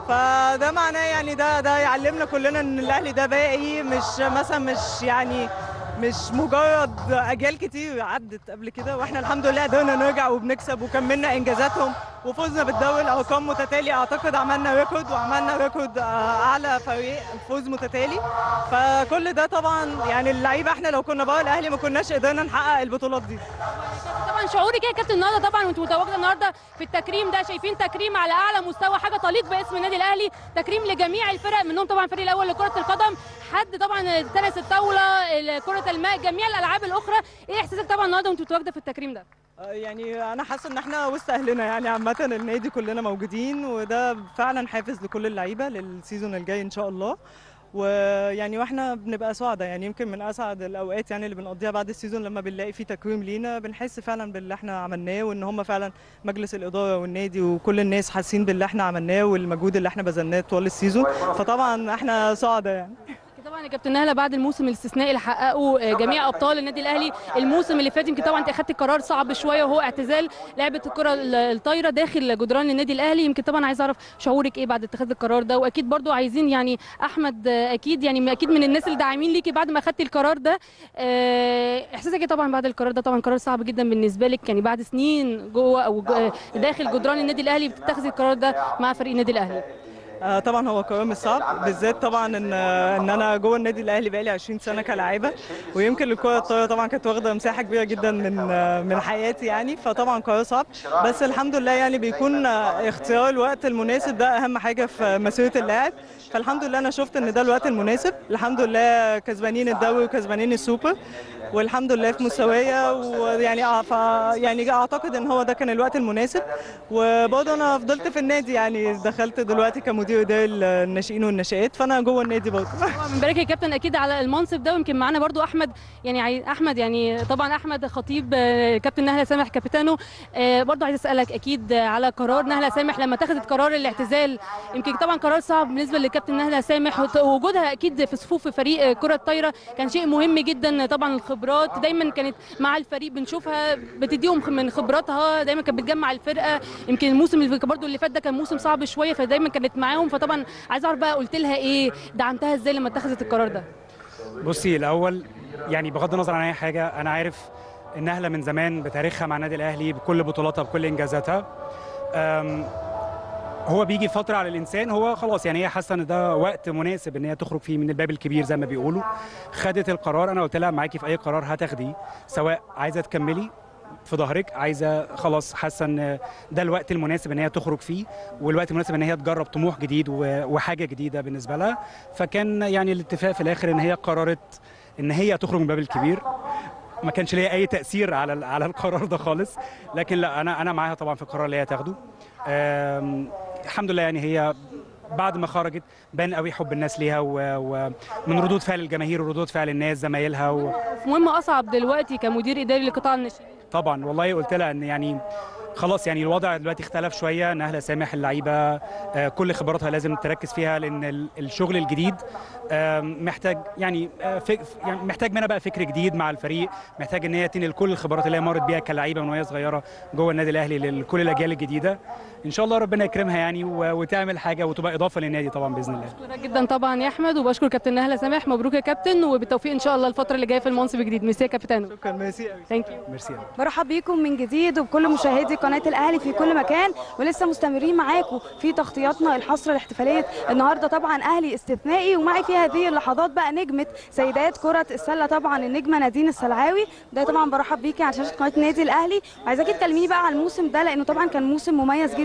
فده معناه يعني ده ده يعلمنا كلنا ان الاهلي ده باقي مش مثلا مش يعني مش مجرد اجيال كتير عدت قبل كده واحنا الحمد لله قدرنا نرجع وبنكسب وكملنا انجازاتهم وفزنا بالدوري الارقام متتاليه اعتقد عملنا ريكورد وعملنا ريكورد آه، اعلى فريق فوز متتالي فكل ده طبعا يعني اللعيبه احنا لو كنا بره الاهلي ما كناش قدرنا نحقق البطولات دي طبعا شعورك ايه يا كابتن النهارده طبعا وانت متواجده النهارده في التكريم ده شايفين تكريم على اعلى مستوى حاجه تليق باسم النادي الاهلي تكريم لجميع الفرق منهم طبعا الفريق الاول لكره القدم حد طبعا تنس الطاوله كره الماء جميع الالعاب الاخرى ايه احساسك طبعا النهارده وانت متواجده في التكريم ده آه، يعني انا حاسه ان احنا وسط اهلنا يعني عامه النادي كلنا موجودين وده فعلا حافز لكل اللعيبه للسيزون الجاي ان شاء الله ويعني واحنا بنبقى سعداء يعني يمكن من اسعد الاوقات يعني اللي بنقضيها بعد السيزون لما بنلاقي فيه تكريم لينا بنحس فعلا باللي احنا عملناه وان هم فعلا مجلس الاداره والنادي وكل الناس حاسين باللي احنا عملناه والمجهود اللي احنا بذلناه طوال السيزون فطبعا احنا سعداء يعني طبعا يا كابتن نهله بعد الموسم الاستثنائي اللي حققه آه، جميع ابطال النادي الاهلي الموسم اللي فات يمكن طبعا انت اخدت قرار صعب شويه وهو اعتزال لعبه الكره ال- الطايره داخل جدران النادي الاهلي يمكن طبعا عايز اعرف شعورك ايه بعد اتخاذ القرار ده واكيد برضو عايزين يعني احمد آه، اكيد يعني اكيد من الناس اللي داعمين ليكي بعد ما اخدتي القرار ده آه، احساسك ايه طبعا بعد القرار ده طبعا قرار صعب جدا بالنسبه لك يعني بعد سنين جوه او جو- داخل جدران النادي الاهلي بتتخذي القرار ده مع فريق النادي الاهلي آه، طبعا هو قرار مش صعب بالذات طبعا ان ان انا جوه النادي الاهلي بقالي 20 سنه كلاعيبه ويمكن الكره الطايره طبعا كانت واخده مساحه كبيره جدا من آه، من حياتي يعني فطبعا قرار صعب بس الحمد لله يعني بيكون آه، اختيار الوقت المناسب ده اهم حاجه في مسيره اللاعب فالحمد لله انا شفت ان ده الوقت المناسب الحمد لله كسبانين الدوري وكسبانين السوبر والحمد لله في مستوايا ويعني آه، ف يعني اعتقد ان هو ده كان الوقت المناسب وبرضه انا فضلت في النادي يعني دخلت دلوقتي كمدير اداري الناشئين والناشئات فانا جوه النادي برضه بنبارك يا كابتن اكيد على المنصب ده ويمكن معانا برضو احمد يعني عاي... احمد يعني طبعا احمد خطيب آه، كابتن نهله سامح كابيتانو آه، برضو عايز اسالك اكيد آه، على قرار نهله سامح لما اتخذت قرار الاعتزال يمكن طبعا قرار صعب بالنسبه لكابتن نهله سامح وت- ووجودها اكيد في صفوف فريق آه، كره الطايره كان شيء مهم جدا طبعا الخبرات دايما كانت مع الفريق بنشوفها بتديهم من خبراتها دايما كانت بتجمع الفرقه يمكن الموسم اللي برضو اللي فات ده كان موسم صعب شويه فدايما كانت معاهم فطبعا عايز اعرف بقى قلت لها ايه دعمتها ازاي لما اتخذت القرار ده بصي الاول يعني بغض النظر عن اي حاجه انا عارف ان نهله من زمان بتاريخها مع النادي الاهلي بكل بطولاتها بكل انجازاتها أم، هو بيجي فتره على الانسان هو خلاص يعني هي حاسه ان ده وقت مناسب ان هي تخرج فيه من الباب الكبير زي ما بيقولوا خدت القرار انا قلت لها معاكي في اي قرار هتاخديه سواء عايزه تكملي في ظهرك عايزه خلاص حاسه ان ده الوقت المناسب ان هي تخرج فيه والوقت المناسب ان هي تجرب طموح جديد و- وحاجه جديده بالنسبه لها فكان يعني الاتفاق في الاخر ان هي قررت ان هي تخرج من الباب الكبير ما كانش ليا اي تاثير على ال- على القرار ده خالص لكن لا انا انا معاها طبعا في القرار اللي هي تاخده آم، الحمد لله يعني هي بعد ما خرجت بان قوي حب الناس ليها و- ومن ردود فعل الجماهير وردود فعل الناس زمايلها و... مهم اصعب دلوقتي كمدير اداري لقطاع الناشئين طبعا والله قلت لها ان يعني خلاص يعني الوضع دلوقتي اختلف شويه نهله سامح اللعيبه آه، كل خبراتها لازم تركز فيها لان ال- الشغل الجديد آم، محتاج يعني آه، فك يعني محتاج منها بقى فكر جديد مع الفريق محتاج ان هي تنقل كل الخبرات اللي هي مرت بيها كلعيبه من وهي صغيره جوه النادي الاهلي لكل الاجيال الجديده ان شاء الله ربنا يكرمها يعني و- وتعمل حاجه وتبقى اضافه للنادي طبعا باذن الله بشكرك جدا طبعا يا احمد وبشكر كابتن نهله سامح مبروك يا كابتن وبالتوفيق ان شاء الله الفتره اللي جايه في المنصب الجديد ميرسي يا كابتنو شكرا ميرسي قوي ثانك يو ميرسي برحب بيكم من جديد وبكل مشاهدي قناه الاهلي في كل مكان ولسه مستمرين معاكم في تغطياتنا الحصر الاحتفاليه النهارده طبعا اهلي استثنائي ومعي في هذه اللحظات بقى نجمه سيدات كره السله طبعا النجمه نادين السلعاوي ده طبعا برحب بيكي على شاشه قناه النادي الاهلي وعايزاكي تكلميني بقى على الموسم ده لانه طبعا كان موسم مميز جدا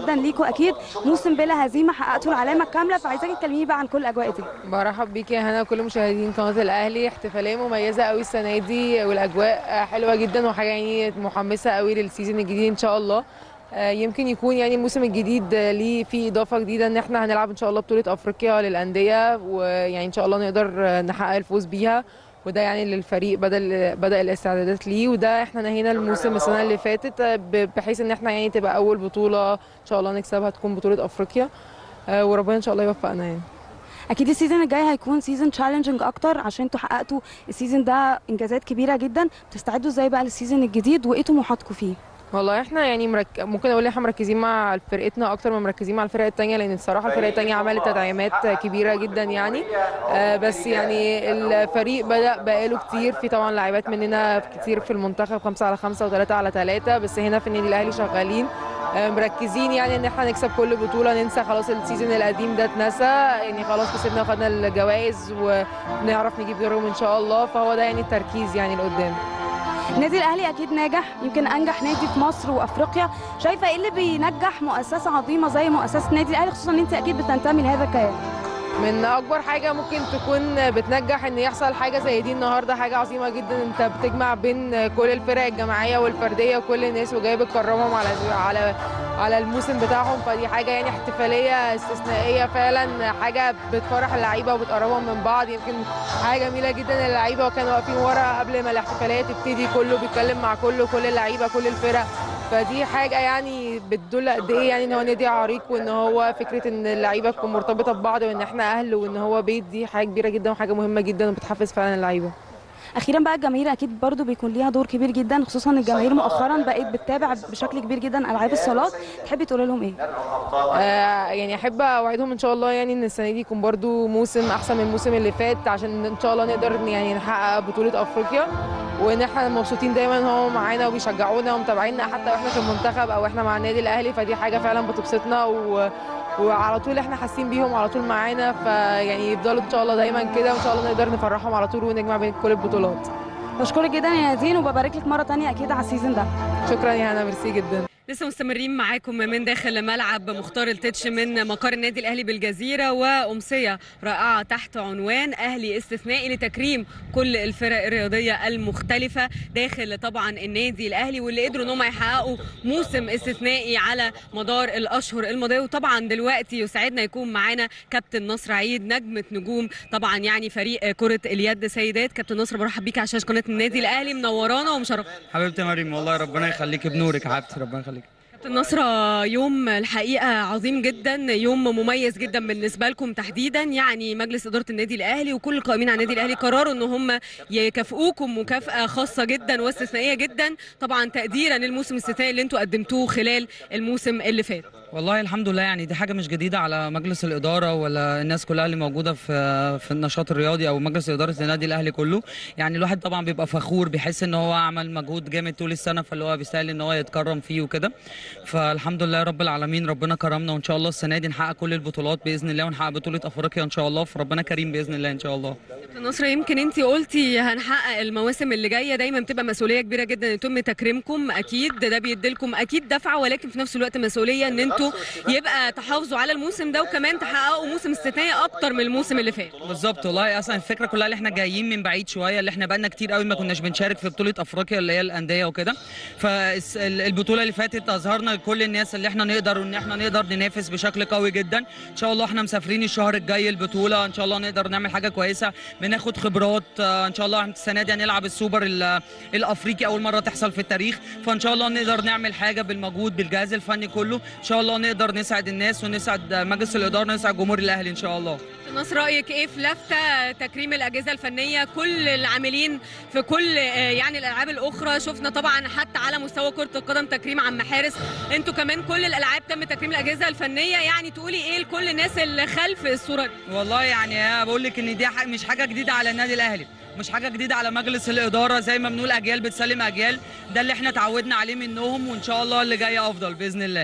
جدا ليكوا اكيد موسم بلا هزيمه حققتوا العلامه الكامله فعايزاكي تكلميني بقى عن كل الاجواء دي برحب بيكي يا هنا وكل مشاهدين قناه الاهلي احتفاليه مميزه قوي السنه دي والاجواء حلوه جدا وحاجه يعني محمسه قوي للسيزون الجديد ان شاء الله آه، يمكن يكون يعني الموسم الجديد آه، ليه فيه اضافه جديده ان احنا هنلعب ان شاء الله بطوله افريقيا للانديه ويعني ان شاء الله نقدر آه، نحقق الفوز بيها وده يعني للفريق بدا بدا الاستعدادات ليه وده احنا نهينا الموسم السنه اللي فاتت آه، ب- بحيث ان احنا يعني تبقى اول بطوله ان شاء الله نكسبها تكون بطوله افريقيا آه، وربنا ان شاء الله يوفقنا يعني اكيد السيزون الجاي هيكون سيزون تشالنجينج اكتر عشان انتوا حققتوا السيزون ده انجازات كبيره جدا بتستعدوا ازاي بقى للسيزون الجديد وايه طموحاتكم فيه والله احنا يعني مرك... ممكن اقول احنا مركزين مع فرقتنا اكتر ما مركزين مع الفرق التانية لان الصراحه الفرق التانية عملت تدعيمات كبيره جدا يعني آه بس يعني الفريق بدا بقاله كتير في طبعا لاعبات مننا كتير في المنتخب خمسة على خمسة وثلاثة على ثلاثة بس هنا في النادي الاهلي شغالين آه مركزين يعني ان احنا نكسب كل بطوله ننسى خلاص السيزون القديم ده اتنسى يعني خلاص كسبنا وخدنا الجوائز ونعرف نجيب غيرهم ان شاء الله فهو ده يعني التركيز يعني لقدام النادي الاهلي اكيد ناجح يمكن انجح نادي في مصر وافريقيا شايفه ايه اللي بينجح مؤسسه عظيمه زي مؤسسه النادي الاهلي خصوصا ان انت اكيد بتنتمي لهذا الكيان من اكبر حاجه ممكن تكون بتنجح ان يحصل حاجه زي دي النهارده حاجه عظيمه جدا انت بتجمع بين كل الفرق الجماعيه والفرديه وكل الناس وجاي بتكرمهم على على على الموسم بتاعهم فدي حاجه يعني احتفاليه استثنائيه فعلا حاجه بتفرح اللعيبه وبتقربهم من بعض يمكن حاجه جميله جدا اللعيبه وكانوا واقفين ورا قبل ما الاحتفاليه تبتدي كله بيتكلم مع كله كل اللعيبه كل الفرق فدي حاجه يعني بتدل قد ايه يعني ان هو نادي عريق وان هو فكره ان اللعيبه تكون مرتبطه ببعض وان احنا اهل وان هو بيت دي حاجه كبيره جدا وحاجه مهمه جدا وبتحفز فعلا اللعيبه اخيرا بقى الجماهير اكيد برضو بيكون ليها دور كبير جدا خصوصا الجماهير مؤخرا بقت بتتابع بشكل كبير جدا العاب الصالات تحبي تقولي لهم ايه آه يعني احب اوعدهم ان شاء الله يعني ان السنه دي يكون برضو موسم احسن من الموسم اللي فات عشان ان شاء الله نقدر يعني نحقق بطوله افريقيا وان احنا مبسوطين دايما ان هو معانا وبيشجعونا ومتابعينا حتى واحنا في المنتخب او احنا مع النادي الاهلي فدي حاجه فعلا بتبسطنا و وعلى طول احنا حاسين بيهم على طول معانا فيعني يفضلوا ان شاء الله دايما كده وان شاء الله نقدر نفرحهم على طول ونجمع بين كل البطولات بشكرك جدا يا نادين وببارك لك مره تانية اكيد على السيزون ده شكرا يا هنا ميرسي جدا لسه مستمرين معاكم من داخل ملعب مختار التتش من مقر النادي الاهلي بالجزيره وامسيه رائعه تحت عنوان اهلي استثنائي لتكريم كل الفرق الرياضيه المختلفه داخل طبعا النادي الاهلي واللي قدروا ان هم يحققوا موسم استثنائي على مدار الاشهر الماضيه وطبعا دلوقتي يسعدنا يكون معانا كابتن نصر عيد نجمه نجوم طبعا يعني فريق كره اليد سيدات كابتن نصر برحب بيك على شاشه قناه النادي الاهلي منورانا ومشرفانا حبيبتي يا مريم والله ربنا يخليك بنورك يا حبيبتي ربنا يخليك كابتن نصر يوم الحقيقه عظيم جدا يوم مميز جدا بالنسبه لكم تحديدا يعني مجلس اداره النادي الاهلي وكل القائمين على النادي الاهلي قرروا ان هم يكافئوكم مكافاه خاصه جدا واستثنائيه جدا طبعا تقديرا للموسم الاستثنائي اللي انتم قدمتوه خلال الموسم اللي فات والله الحمد لله يعني دي حاجه مش جديده على مجلس الاداره ولا الناس كلها اللي موجوده في في النشاط الرياضي او مجلس اداره النادي الاهلي كله يعني الواحد طبعا بيبقى فخور بيحس ان هو عمل مجهود جامد طول السنه فاللي هو بيستاهل ان هو يتكرم فيه وكده فالحمد لله رب العالمين ربنا كرمنا وان شاء الله السنه دي نحقق كل البطولات باذن الله ونحقق بطوله افريقيا ان شاء الله فربنا كريم باذن الله ان شاء الله كابتن نصر يمكن انت قلتي هنحقق المواسم اللي جايه دايما بتبقى مسؤوليه كبيره جدا ان يتم تكريمكم اكيد ده بيديلكم اكيد دفعه ولكن في نفس الوقت مسؤوليه ان انتوا يبقى تحافظوا على الموسم ده وكمان تحققوا موسم استثنائي اكتر من الموسم اللي فات بالظبط والله اصلا الفكره كلها اللي احنا جايين من بعيد شويه اللي احنا بقالنا كتير قوي ما كناش بنشارك في بطوله افريقيا اللي هي الانديه وكده فالبطوله اللي فاتت اظهرنا لكل الناس اللي احنا نقدر وان احنا نقدر ننافس بشكل قوي جدا ان شاء الله احنا مسافرين الشهر الجاي البطوله ان شاء الله نقدر نعمل حاجه كويسه بناخد خبرات آه، ان شاء الله السنه دي هنلعب السوبر ال- الافريقي اول مره تحصل في التاريخ فان شاء الله نقدر نعمل حاجه بالمجهود بالجهاز الفني كله ان شاء الله نقدر نسعد الناس ونسعد مجلس الاداره ونسعد جمهور الاهلي ان شاء الله نصر رايك ايه في لفته تكريم الاجهزه الفنيه كل العاملين في كل آه، يعني الالعاب الاخرى شفنا طبعا حتى على مستوى كره القدم تكريم عم حارس انتوا كمان كل الالعاب تم تكريم الاجهزه الفنيه يعني تقولي ايه لكل الناس اللي خلف الصوره دي والله يعني بقول لك ان دي ح- مش حاجه جديده على النادي الاهلي مش حاجه جديده على مجلس الاداره زي ما بنقول اجيال بتسلم اجيال ده اللي احنا اتعودنا عليه منهم وان شاء الله اللي جاي افضل باذن الله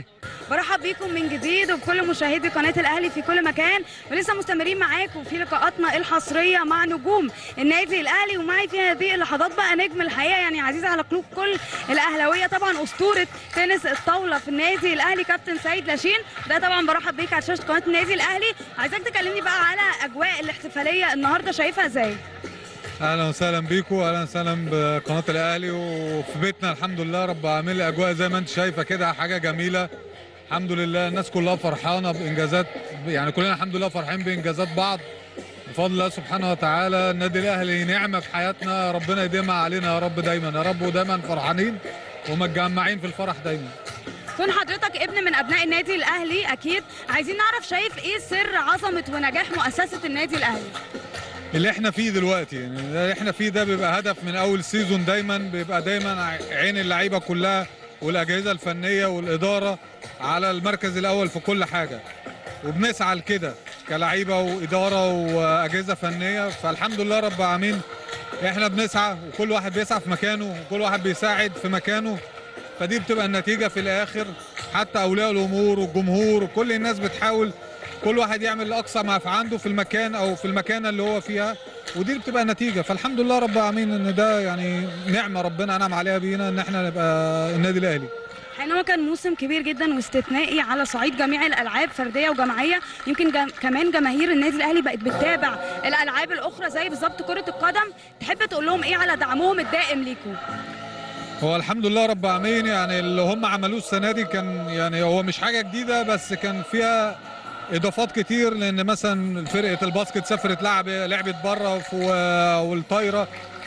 برحب بيكم من جديد وبكل مشاهدي قناه الاهلي في كل مكان ولسه مستمرين معاكم في لقاءاتنا الحصريه مع نجوم النادي الاهلي ومعي في هذه اللحظات بقى نجم الحقيقه يعني عزيز على قلوب كل الاهلاويه طبعا اسطوره تنس الطاوله في النادي الاهلي كابتن سيد لاشين ده طبعا برحب بيك على شاشه قناه النادي الاهلي عايزاك تكلمني بقى على اجواء الاحتفاليه النهارده شايفها ازاي اهلا وسهلا بيكم اهلا وسهلا بقناه الاهلي وفي بيتنا الحمد لله رب عامل لي اجواء زي ما انت شايفه كده حاجه جميله الحمد لله الناس كلها فرحانه بانجازات يعني كلنا الحمد لله فرحين بانجازات بعض بفضل الله سبحانه وتعالى النادي الاهلي نعمه في حياتنا ربنا يديمها علينا يا رب دايما يا رب ودايما فرحانين ومتجمعين في الفرح دايما كون حضرتك ابن من ابناء النادي الاهلي اكيد عايزين نعرف شايف ايه سر عظمه ونجاح مؤسسه النادي الاهلي اللي احنا فيه دلوقتي يعني اللي احنا فيه ده بيبقى هدف من اول سيزون دايما بيبقى دايما عين اللعيبه كلها والاجهزه الفنيه والاداره على المركز الاول في كل حاجه وبنسعى لكده كلعيبه واداره واجهزه فنيه فالحمد لله رب العالمين احنا بنسعى وكل واحد بيسعى في مكانه وكل واحد بيساعد في مكانه فدي بتبقى النتيجه في الاخر حتى اولياء الامور والجمهور وكل الناس بتحاول كل واحد يعمل اقصى ما في عنده في المكان او في المكانه اللي هو فيها ودي اللي بتبقى النتيجه فالحمد لله رب العالمين ان ده يعني نعمه ربنا انعم عليها بينا ان احنا نبقى النادي الاهلي حين هو كان موسم كبير جدا واستثنائي على صعيد جميع الالعاب فرديه وجماعيه يمكن جم... كمان جماهير النادي الاهلي بقت بتتابع الالعاب الاخرى زي بالظبط كره القدم تحب تقول لهم ايه على دعمهم الدائم ليكم هو الحمد لله رب العالمين يعني اللي هم عملوه السنه دي كان يعني هو مش حاجه جديده بس كان فيها اضافات كتير لان مثلا فرقه الباسكت سافرت لعب لعبت بره والطايره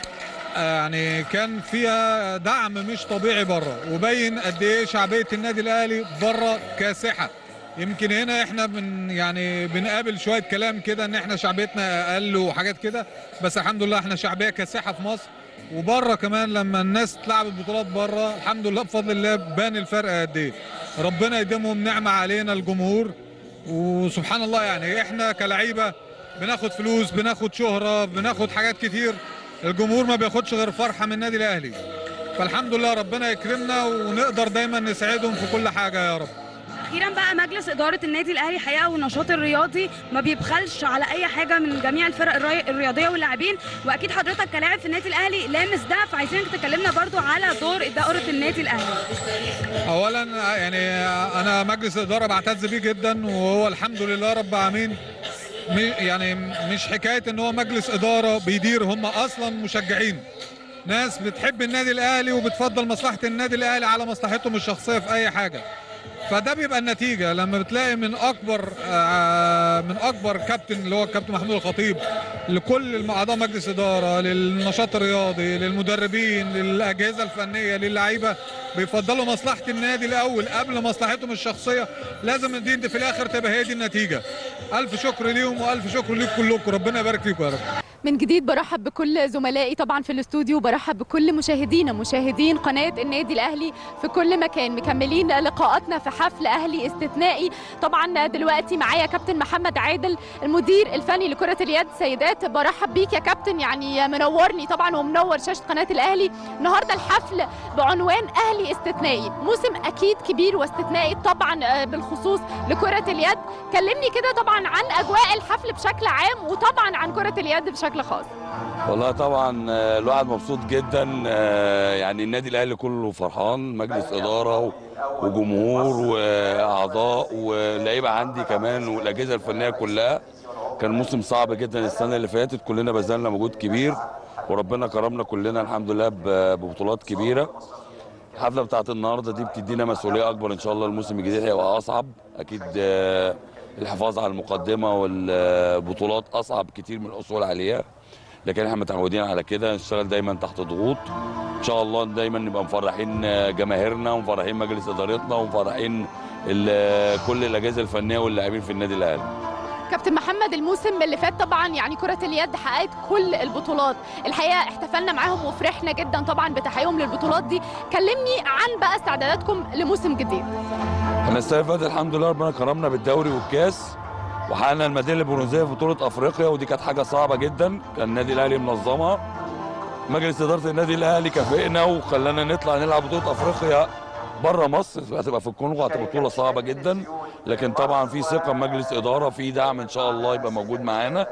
يعني كان فيها دعم مش طبيعي بره وبين قد ايه شعبيه النادي الاهلي بره كاسحه يمكن هنا احنا بن يعني بنقابل شويه كلام كده ان احنا شعبيتنا اقل وحاجات كده بس الحمد لله احنا شعبيه كاسحه في مصر وبره كمان لما الناس تلعب البطولات بره الحمد لله بفضل الله بان الفرق قد ايه ربنا يديمهم نعمه علينا الجمهور وسبحان الله يعني احنا كلعيبه بناخد فلوس بناخد شهره بناخد حاجات كتير الجمهور ما بياخدش غير فرحه من النادي الاهلي فالحمد لله ربنا يكرمنا ونقدر دايما نساعدهم في كل حاجه يا رب اخيرا بقى مجلس اداره النادي الاهلي حقيقه والنشاط الرياضي ما بيبخلش على اي حاجه من جميع الفرق الرياضيه واللاعبين واكيد حضرتك كلاعب في النادي الاهلي لامس ده فعايزينك تكلمنا برضو على دور اداره النادي الاهلي اولا يعني انا مجلس الاداره بعتز بيه جدا وهو الحمد لله رب العالمين يعني مش حكايه ان هو مجلس اداره بيدير هم اصلا مشجعين ناس بتحب النادي الاهلي وبتفضل مصلحه النادي الاهلي على مصلحتهم الشخصيه في اي حاجه فده بيبقى النتيجه لما بتلاقي من اكبر من اكبر كابتن اللي هو الكابتن محمود الخطيب لكل اعضاء مجلس اداره للنشاط الرياضي للمدربين للاجهزه الفنيه للعيبه بيفضلوا مصلحه النادي الاول قبل مصلحتهم الشخصيه لازم دي في الاخر تبقى هي دي النتيجه الف شكر ليهم والف شكر ليكم كلكم ربنا يبارك فيكم يا رب من جديد برحب بكل زملائي طبعا في الاستوديو برحب بكل مشاهدينا مشاهدين قناه النادي الاهلي في كل مكان مكملين لقاءاتنا في حفل اهلي استثنائي طبعا دلوقتي معايا كابتن محمد عادل المدير الفني لكره اليد سيدات برحب بيك يا كابتن يعني منورني طبعا ومنور شاشه قناه الاهلي النهارده الحفل بعنوان اهلي استثنائي موسم اكيد كبير واستثنائي طبعا بالخصوص لكره اليد كلمني كده طبعا عن اجواء الحفل بشكل عام وطبعا عن كره اليد بشكل بشكل خاص والله طبعا الواحد مبسوط جدا يعني النادي الاهلي كله فرحان مجلس اداره وجمهور واعضاء واللعيبه عندي كمان والاجهزه الفنيه كلها كان موسم صعب جدا السنه اللي فاتت كلنا بذلنا مجهود كبير وربنا كرمنا كلنا الحمد لله ببطولات كبيره الحفله بتاعت النهارده دي بتدينا مسؤوليه اكبر ان شاء الله الموسم الجديد هيبقى اصعب اكيد الحفاظ على المقدمه والبطولات اصعب كتير من الحصول عليها لكن احنا متعودين على كده نشتغل دايما تحت ضغوط ان شاء الله دايما نبقى مفرحين جماهيرنا ومفرحين مجلس ادارتنا ومفرحين كل الاجهزه الفنيه واللاعبين في النادي الاهلي كابتن محمد الموسم اللي فات طبعا يعني كرة اليد حققت كل البطولات الحقيقة احتفلنا معاهم وفرحنا جدا طبعا بتحقيقهم للبطولات دي كلمني عن بقى استعداداتكم لموسم جديد احنا السنة اللي فاتت الحمد لله ربنا كرمنا بالدوري والكاس وحققنا الميدالية البرونزية في بطولة افريقيا ودي كانت حاجة صعبة جدا كان النادي الاهلي منظمها مجلس ادارة النادي الاهلي كافئنا وخلانا نطلع نلعب بطولة افريقيا بره مصر هتبقى في الكونغو هتبقى بطوله صعبه جدا لكن طبعا في ثقه مجلس اداره في دعم ان شاء الله يبقى موجود معانا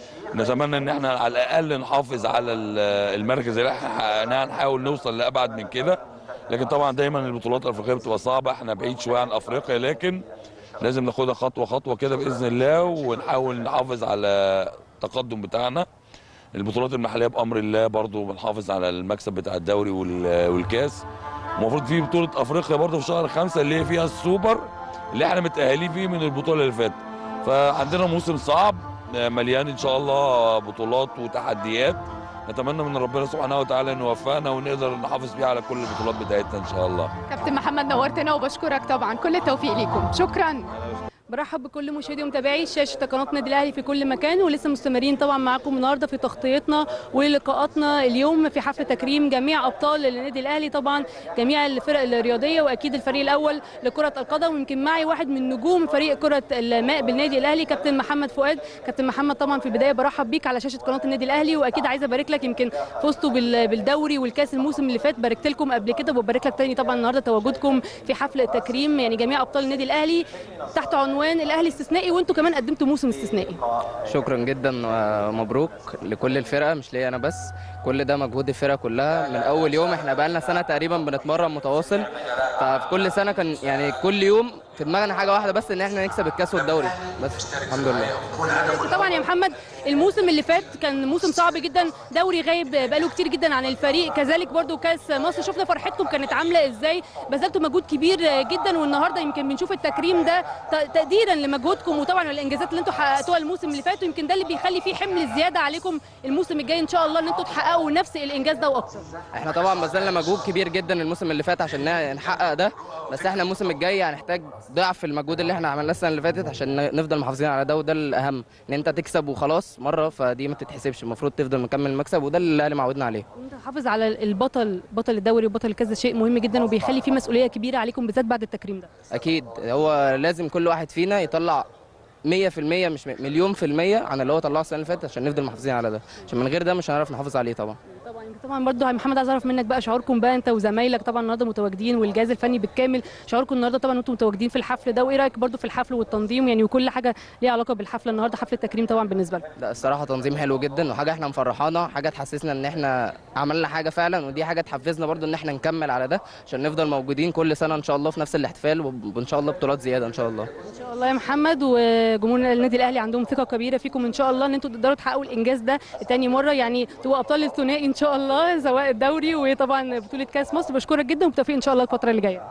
نتمنى ان احنا على الاقل نحافظ على ال- المركز اللي احنا حققناه نحاول نوصل لابعد من كده لكن طبعا دايما البطولات الافريقيه بتبقى صعبه احنا بعيد شويه عن افريقيا لكن لازم ناخدها خطوه خطوه كده باذن الله ونحاول نحافظ على التقدم بتاعنا البطولات المحليه بامر الله برضو بنحافظ على المكسب بتاع الدوري وال- والكاس المفروض في بطوله افريقيا برضو في شهر خمسة اللي هي فيها السوبر اللي احنا متاهلين فيه من البطوله اللي فاتت فعندنا موسم صعب مليان ان شاء الله بطولات وتحديات نتمنى من ربنا سبحانه وتعالى انه يوفقنا ونقدر نحافظ بيه على كل البطولات بتاعتنا ان شاء الله كابتن محمد نورتنا وبشكرك طبعا كل التوفيق ليكم شكرا برحب بكل مشاهدي ومتابعي شاشه قناه النادي الاهلي في كل مكان ولسه مستمرين طبعا معاكم النهارده في تغطيتنا ولقاءاتنا اليوم في حفل تكريم جميع ابطال النادي الاهلي طبعا جميع الفرق الرياضيه واكيد الفريق الاول لكره القدم ويمكن معي واحد من نجوم فريق كره الماء بالنادي الاهلي كابتن محمد فؤاد كابتن محمد طبعا في البدايه برحب بيك على شاشه قناه النادي الاهلي واكيد عايزه ابارك لك يمكن فزتوا بال- بالدوري والكاس الموسم اللي فات باركت لكم قبل كده وببارك لك تاني طبعا النهارده تواجدكم في حفل التكريم يعني جميع ابطال النادي الاهلي تحت عنوان الاهلي استثنائي وانتم كمان قدمتوا موسم استثنائي شكرا جدا ومبروك لكل الفرقه مش ليا انا بس كل ده مجهود الفرقه كلها من اول يوم احنا بقالنا سنه تقريبا بنتمرن متواصل ففي كل سنه كان يعني كل يوم في دماغنا حاجه واحده بس ان احنا نكسب الكاس والدوري بس الحمد لله طبعا يا محمد الموسم اللي فات كان موسم صعب جدا دوري غايب بقاله كتير جدا عن الفريق كذلك برضو كاس مصر شفنا فرحتكم كانت عامله ازاي بذلتوا مجهود كبير جدا والنهارده يمكن بنشوف التكريم ده ت- تقديرا لمجهودكم وطبعا الانجازات اللي انتم حققتوها الموسم اللي فات ويمكن ده اللي بيخلي فيه حمل زياده عليكم الموسم الجاي ان شاء الله ان انتم تحققوا نفس الانجاز ده واكتر احنا طبعا بذلنا مجهود كبير جدا الموسم اللي فات عشان نحقق ده بس احنا الموسم الجاي هنحتاج ضعف المجهود اللي احنا عملناه السنه اللي فاتت عشان نفضل محافظين على ده وده الاهم ان انت تكسب وخلاص مره فدي ما تتحسبش المفروض تفضل مكمل المكسب وده اللي الاهلي معودنا عليه انت حافظ على البطل بطل الدوري وبطل الكاس ده شيء مهم جدا وبيخلي فيه مسؤوليه كبيره عليكم بالذات بعد التكريم ده اكيد هو لازم كل واحد فينا يطلع 100% مش م- مليون في المية عن اللي هو طلعه السنة اللي فاتت عشان نفضل محافظين على ده عشان من غير ده مش هنعرف نحافظ عليه طبعا طبعا برضو يا محمد عايز اعرف منك بقى شعوركم بقى انت وزمايلك طبعا النهارده متواجدين والجهاز الفني بالكامل شعوركم النهارده طبعا انتم متواجدين في الحفل ده وايه رايك برضو في الحفل والتنظيم يعني وكل حاجه ليها علاقه بالحفله النهارده حفل التكريم طبعا بالنسبه لكم لا الصراحة تنظيم حلو جدا وحاجة احنا مفرحانا حاجة تحسسنا ان احنا عملنا حاجة فعلا ودي حاجة تحفزنا برضو ان احنا نكمل على ده عشان نفضل موجودين كل سنة ان شاء الله في نفس الاحتفال وب- وان شاء الله بطولات زيادة ان شاء الله ان شاء الله يا محمد وجمهور النادي الاهلي عندهم ثقه كبيره فيكم ان شاء الله ان انتم تقدروا تحققوا الانجاز ده تاني مره يعني تبقوا ابطال الثنائي ان شاء الله سواء الدوري وطبعا بطوله كاس مصر بشكرك جدا وبالتوفيق ان شاء الله الفتره اللي جايه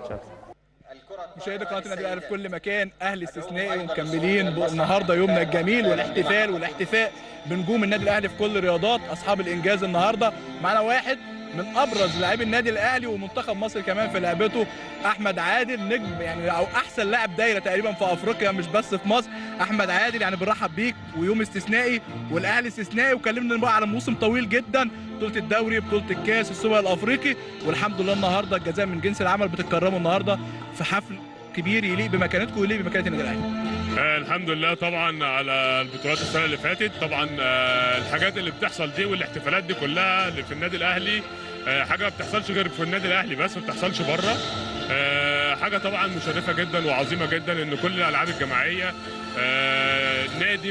مشاهدي قناه النادي الاهلي في كل مكان اهلي استثنائي ومكملين ب- النهارده يومنا الجميل والاحتفال والاحتفاء بنجوم النادي الاهلي في كل الرياضات اصحاب الانجاز النهارده معانا واحد من ابرز لاعبي النادي الاهلي ومنتخب مصر كمان في لعبته احمد عادل نجم يعني او احسن لاعب دايره تقريبا في افريقيا مش بس في مصر احمد عادل يعني بنرحب بيك ويوم استثنائي والاهلي استثنائي وكلمنا بقى على موسم طويل جدا بطوله الدوري بطوله الكاس السوبر الافريقي والحمد لله النهارده الجزاء من جنس العمل بتتكرموا النهارده في حفل كبير يليق بمكانتكم ويليق بمكانه النادي الاهلي آه، الحمد لله طبعا على البطولات السنه اللي فاتت طبعا آه، الحاجات اللي بتحصل دي والاحتفالات دي كلها اللي في النادي الاهلي آه، حاجه ما بتحصلش غير في النادي الاهلي بس ما بتحصلش بره آه، حاجه طبعا مشرفه جدا وعظيمه جدا ان كل الالعاب الجماعيه آه، النادي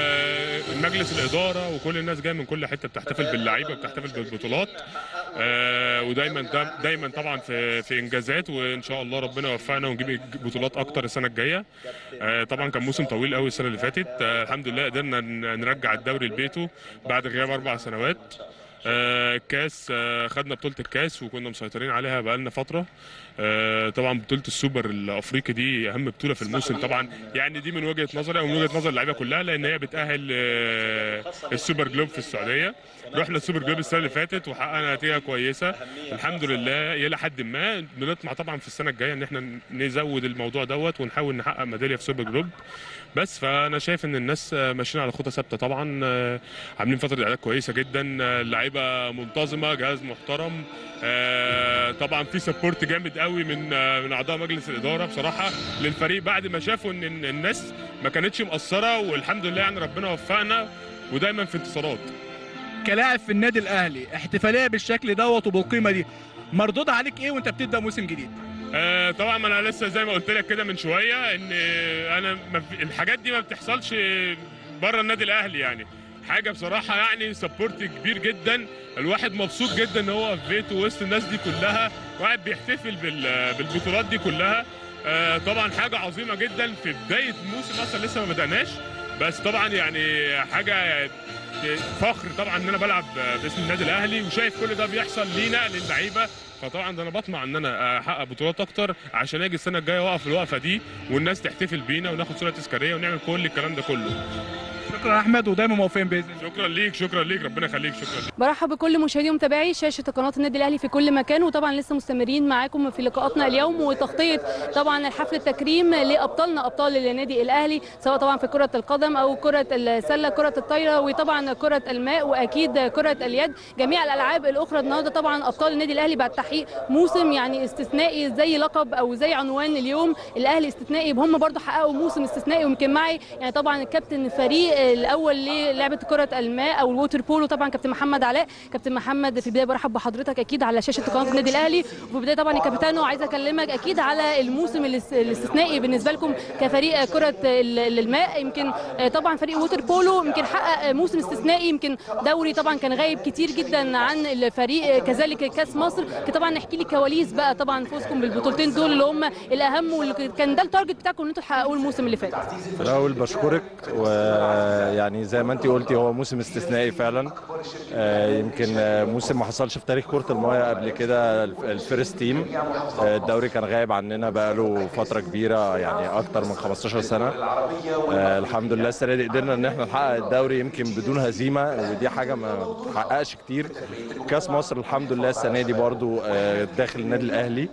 ومجلس الاداره وكل الناس جايه من كل حته بتحتفل باللعيبه وبتحتفل بالبطولات آه، ودايما دا- دايما طبعا في في انجازات وان شاء الله ربنا يوفقنا ونجيب بطولات اكتر السنه الجايه آه، طبعا كان موسم طويل قوي السنه اللي فاتت آه، الحمد لله قدرنا ن- نرجع الدوري لبيته بعد غياب اربع سنوات آه، الكاس آه، خدنا بطوله الكاس وكنا مسيطرين عليها بقالنا فتره آه، طبعا بطوله السوبر الافريقي دي اهم بطوله في الموسم طبعا يعني دي من وجهه نظري او من وجهه نظر اللعيبه كلها لان هي بتاهل آه، السوبر جلوب في السعوديه رحنا السوبر جلوب السنه اللي فاتت وحققنا نتيجه كويسه الحمد لله الى حد ما بنطمع طبعا في السنه الجايه ان احنا نزود الموضوع دوت ونحاول نحقق ميداليه في سوبر جلوب بس فانا شايف ان الناس آه، ماشيين على خطى ثابته طبعا آه، عاملين فتره اعداد كويسه جدا آه، اللعيبه منتظمه جهاز محترم آه، طبعا في سبورت جامد قوي من آه، من اعضاء مجلس الاداره بصراحه للفريق بعد ما شافوا ان إن الناس ما كانتش مقصره والحمد لله يعني ربنا وفقنا ودايما في انتصارات كلاعب في النادي الاهلي احتفاليه بالشكل دوت وبالقيمه دي مردود عليك ايه وانت بتبدا موسم جديد آه طبعا ما انا لسه زي ما قلت لك كده من شويه ان انا ما في- الحاجات دي ما بتحصلش بره النادي الاهلي يعني حاجه بصراحه يعني سبورت كبير جدا الواحد مبسوط جدا ان هو في بيته وسط الناس دي كلها واحد بيحتفل بال- بالبطولات دي كلها آه طبعا حاجه عظيمه جدا في بدايه موسم اصلا لسه ما بدأناش بس طبعا يعني حاجه فخر طبعا ان انا بلعب باسم النادي الاهلي وشايف كل ده بيحصل لينا للعيبه فطبعا ده انا بطمع ان انا احقق بطولات اكتر عشان اجي السنه الجايه واقف الوقفه دي والناس تحتفل بينا وناخد صوره تذكاريه ونعمل كل الكلام ده كله شكرا يا احمد ودايما موفقين باذن الله شكرا ليك شكرا ليك ربنا يخليك شكرا ليك برحب بكل مشاهدي ومتابعي شاشه قناه النادي الاهلي في كل مكان وطبعا لسه مستمرين معاكم في لقاءاتنا اليوم وتغطيه طبعا الحفل التكريم لابطالنا ابطال النادي الاهلي سواء طبعا في كره القدم او كره السله كره الطايره وطبعا كره الماء واكيد كره اليد جميع الالعاب الاخرى النهارده طبعا ابطال النادي الاهلي بعد تحقيق موسم يعني استثنائي زي لقب او زي عنوان اليوم الاهلي استثنائي هم برضو حققوا موسم استثنائي ويمكن معي يعني طبعا الكابتن الفريق الاول للعبه كره الماء او الووتر بولو طبعا كابتن محمد علاء كابتن محمد في البدايه برحب بحضرتك اكيد على شاشه قناه النادي الاهلي وفي البدايه طبعا يا كابتنو عايزه اكلمك اكيد على الموسم الاس- الاستثنائي بالنسبه لكم كفريق كره ال- الماء يمكن آه، طبعا فريق ووتر بولو يمكن حقق موسم استثنائي يمكن دوري طبعا كان غايب كتير جدا عن الفريق آه، كذلك كاس مصر طبعا نحكي لي كواليس بقى طبعا فوزكم بالبطولتين دول اللي هم الاهم واللي كان ده التارجت بتاعكم ان انتوا تحققوه الموسم اللي فات في الأول بشكرك ويعني زي ما أنت قلتي هو موسم استثنائي فعلا آه، يمكن آه، موسم ما حصلش في تاريخ كرة المايه قبل كده الف- الفيرست تيم آه، الدوري كان غايب عننا بقاله فترة كبيرة يعني أكتر من 15 سنة آه، الحمد لله السنة دي قدرنا إن احنا نحقق الدوري يمكن بدون هزيمة ودي حاجة ما بتحققش كتير كاس مصر الحمد لله السنة دي برضو آه، داخل النادي الأهلي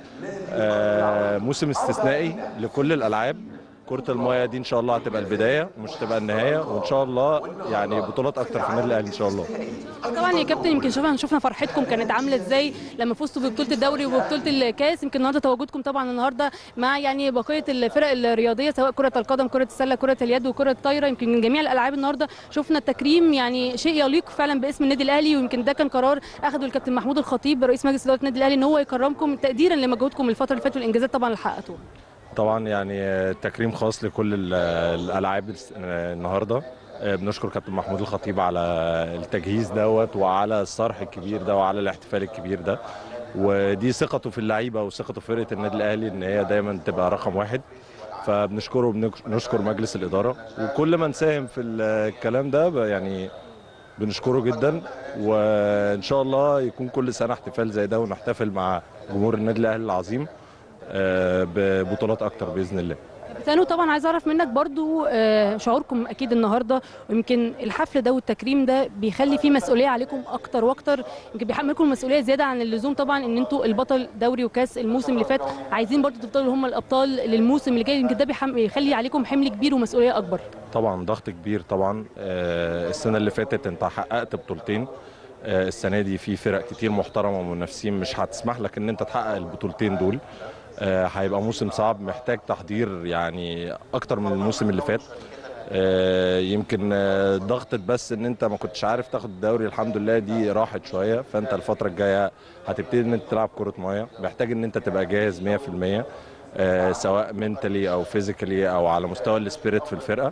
آه، موسم استثنائي لكل الألعاب كرة المايه دي ان شاء الله هتبقى البدايه مش تبقى النهايه وان شاء الله يعني بطولات اكتر في النادي الاهلي ان شاء الله طبعا يا كابتن يمكن شفنا شفنا فرحتكم كانت عامله ازاي لما فزتوا ببطوله الدوري وبطوله الكاس يمكن النهارده تواجدكم طبعا النهارده مع يعني بقيه الفرق الرياضيه سواء كره القدم كره السله كره اليد وكره الطايره يمكن من جميع الالعاب النهارده شفنا التكريم يعني شيء يليق فعلا باسم النادي الاهلي ويمكن ده كان قرار اخذه الكابتن محمود الخطيب رئيس مجلس اداره النادي الاهلي ان هو يكرمكم تقديرا لمجهودكم الفتره اللي فاتت والانجازات طبعا اللي حققتوها طبعا يعني آه، تكريم خاص لكل ال- الالعاب الس- آه، النهارده آه، بنشكر كابتن محمود الخطيب على التجهيز دوت وعلى الصرح الكبير ده وعلى الاحتفال الكبير ده ودي ثقته في اللعيبه وثقته في فرقه النادي الاهلي ان هي دايما تبقى رقم واحد فبنشكره وبنشكر مجلس الاداره وكل من ساهم في الكلام ده ب- يعني بنشكره جدا وان شاء الله يكون كل سنه احتفال زي ده ونحتفل مع جمهور النادي الاهلي العظيم آه، ببطولات اكتر باذن الله ثاني طبعا عايز اعرف منك برضو آه، شعوركم اكيد النهارده ويمكن الحفل ده والتكريم ده بيخلي فيه مسؤوليه عليكم اكتر واكتر يمكن بيحملكم مسؤوليه زياده عن اللزوم طبعا ان انتوا البطل دوري وكاس الموسم اللي فات عايزين برضو تفضلوا هم الابطال للموسم اللي جاي يمكن ده بيحم- بيخلي عليكم حمل كبير ومسؤوليه اكبر طبعا ضغط كبير طبعا آه، السنه اللي فاتت انت حققت بطولتين آه، السنه دي في فرق كتير محترمه ومنافسين مش هتسمح لك ان انت تحقق البطولتين دول آه، هيبقى موسم صعب محتاج تحضير يعني اكتر من الموسم اللي فات آه، يمكن آه، ضغطة بس ان انت ما كنتش عارف تاخد الدوري الحمد لله دي راحت شويه فانت الفتره الجايه هتبتدي ان انت تلعب كره ميه محتاج ان انت تبقى جاهز 100% آه، سواء منتلي او فيزيكالي او على مستوى السبيريت في الفرقه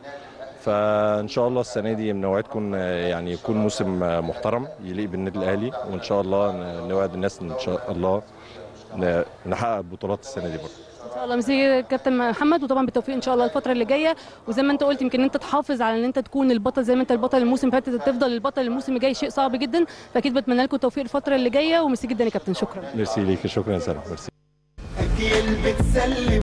فان شاء الله السنه دي بنوعدكم آه، يعني يكون موسم آه، محترم يليق بالنادي الاهلي وان شاء الله ن- نوعد الناس ان شاء الله ن- نحقق بطولات السنه دي برضه ان شاء الله مسي كابتن محمد وطبعا بالتوفيق ان شاء الله الفتره اللي جايه وزي ما انت قلت يمكن انت تحافظ على ان انت تكون البطل زي ما انت البطل الموسم اللي فات تفضل البطل الموسم الجاي شيء صعب جدا فاكيد بتمنى لكم التوفيق الفتره اللي جايه وميرسي جدا يا كابتن شكرا ميرسي ليك شكرا يا سلام ميرسي أجيال بتسلم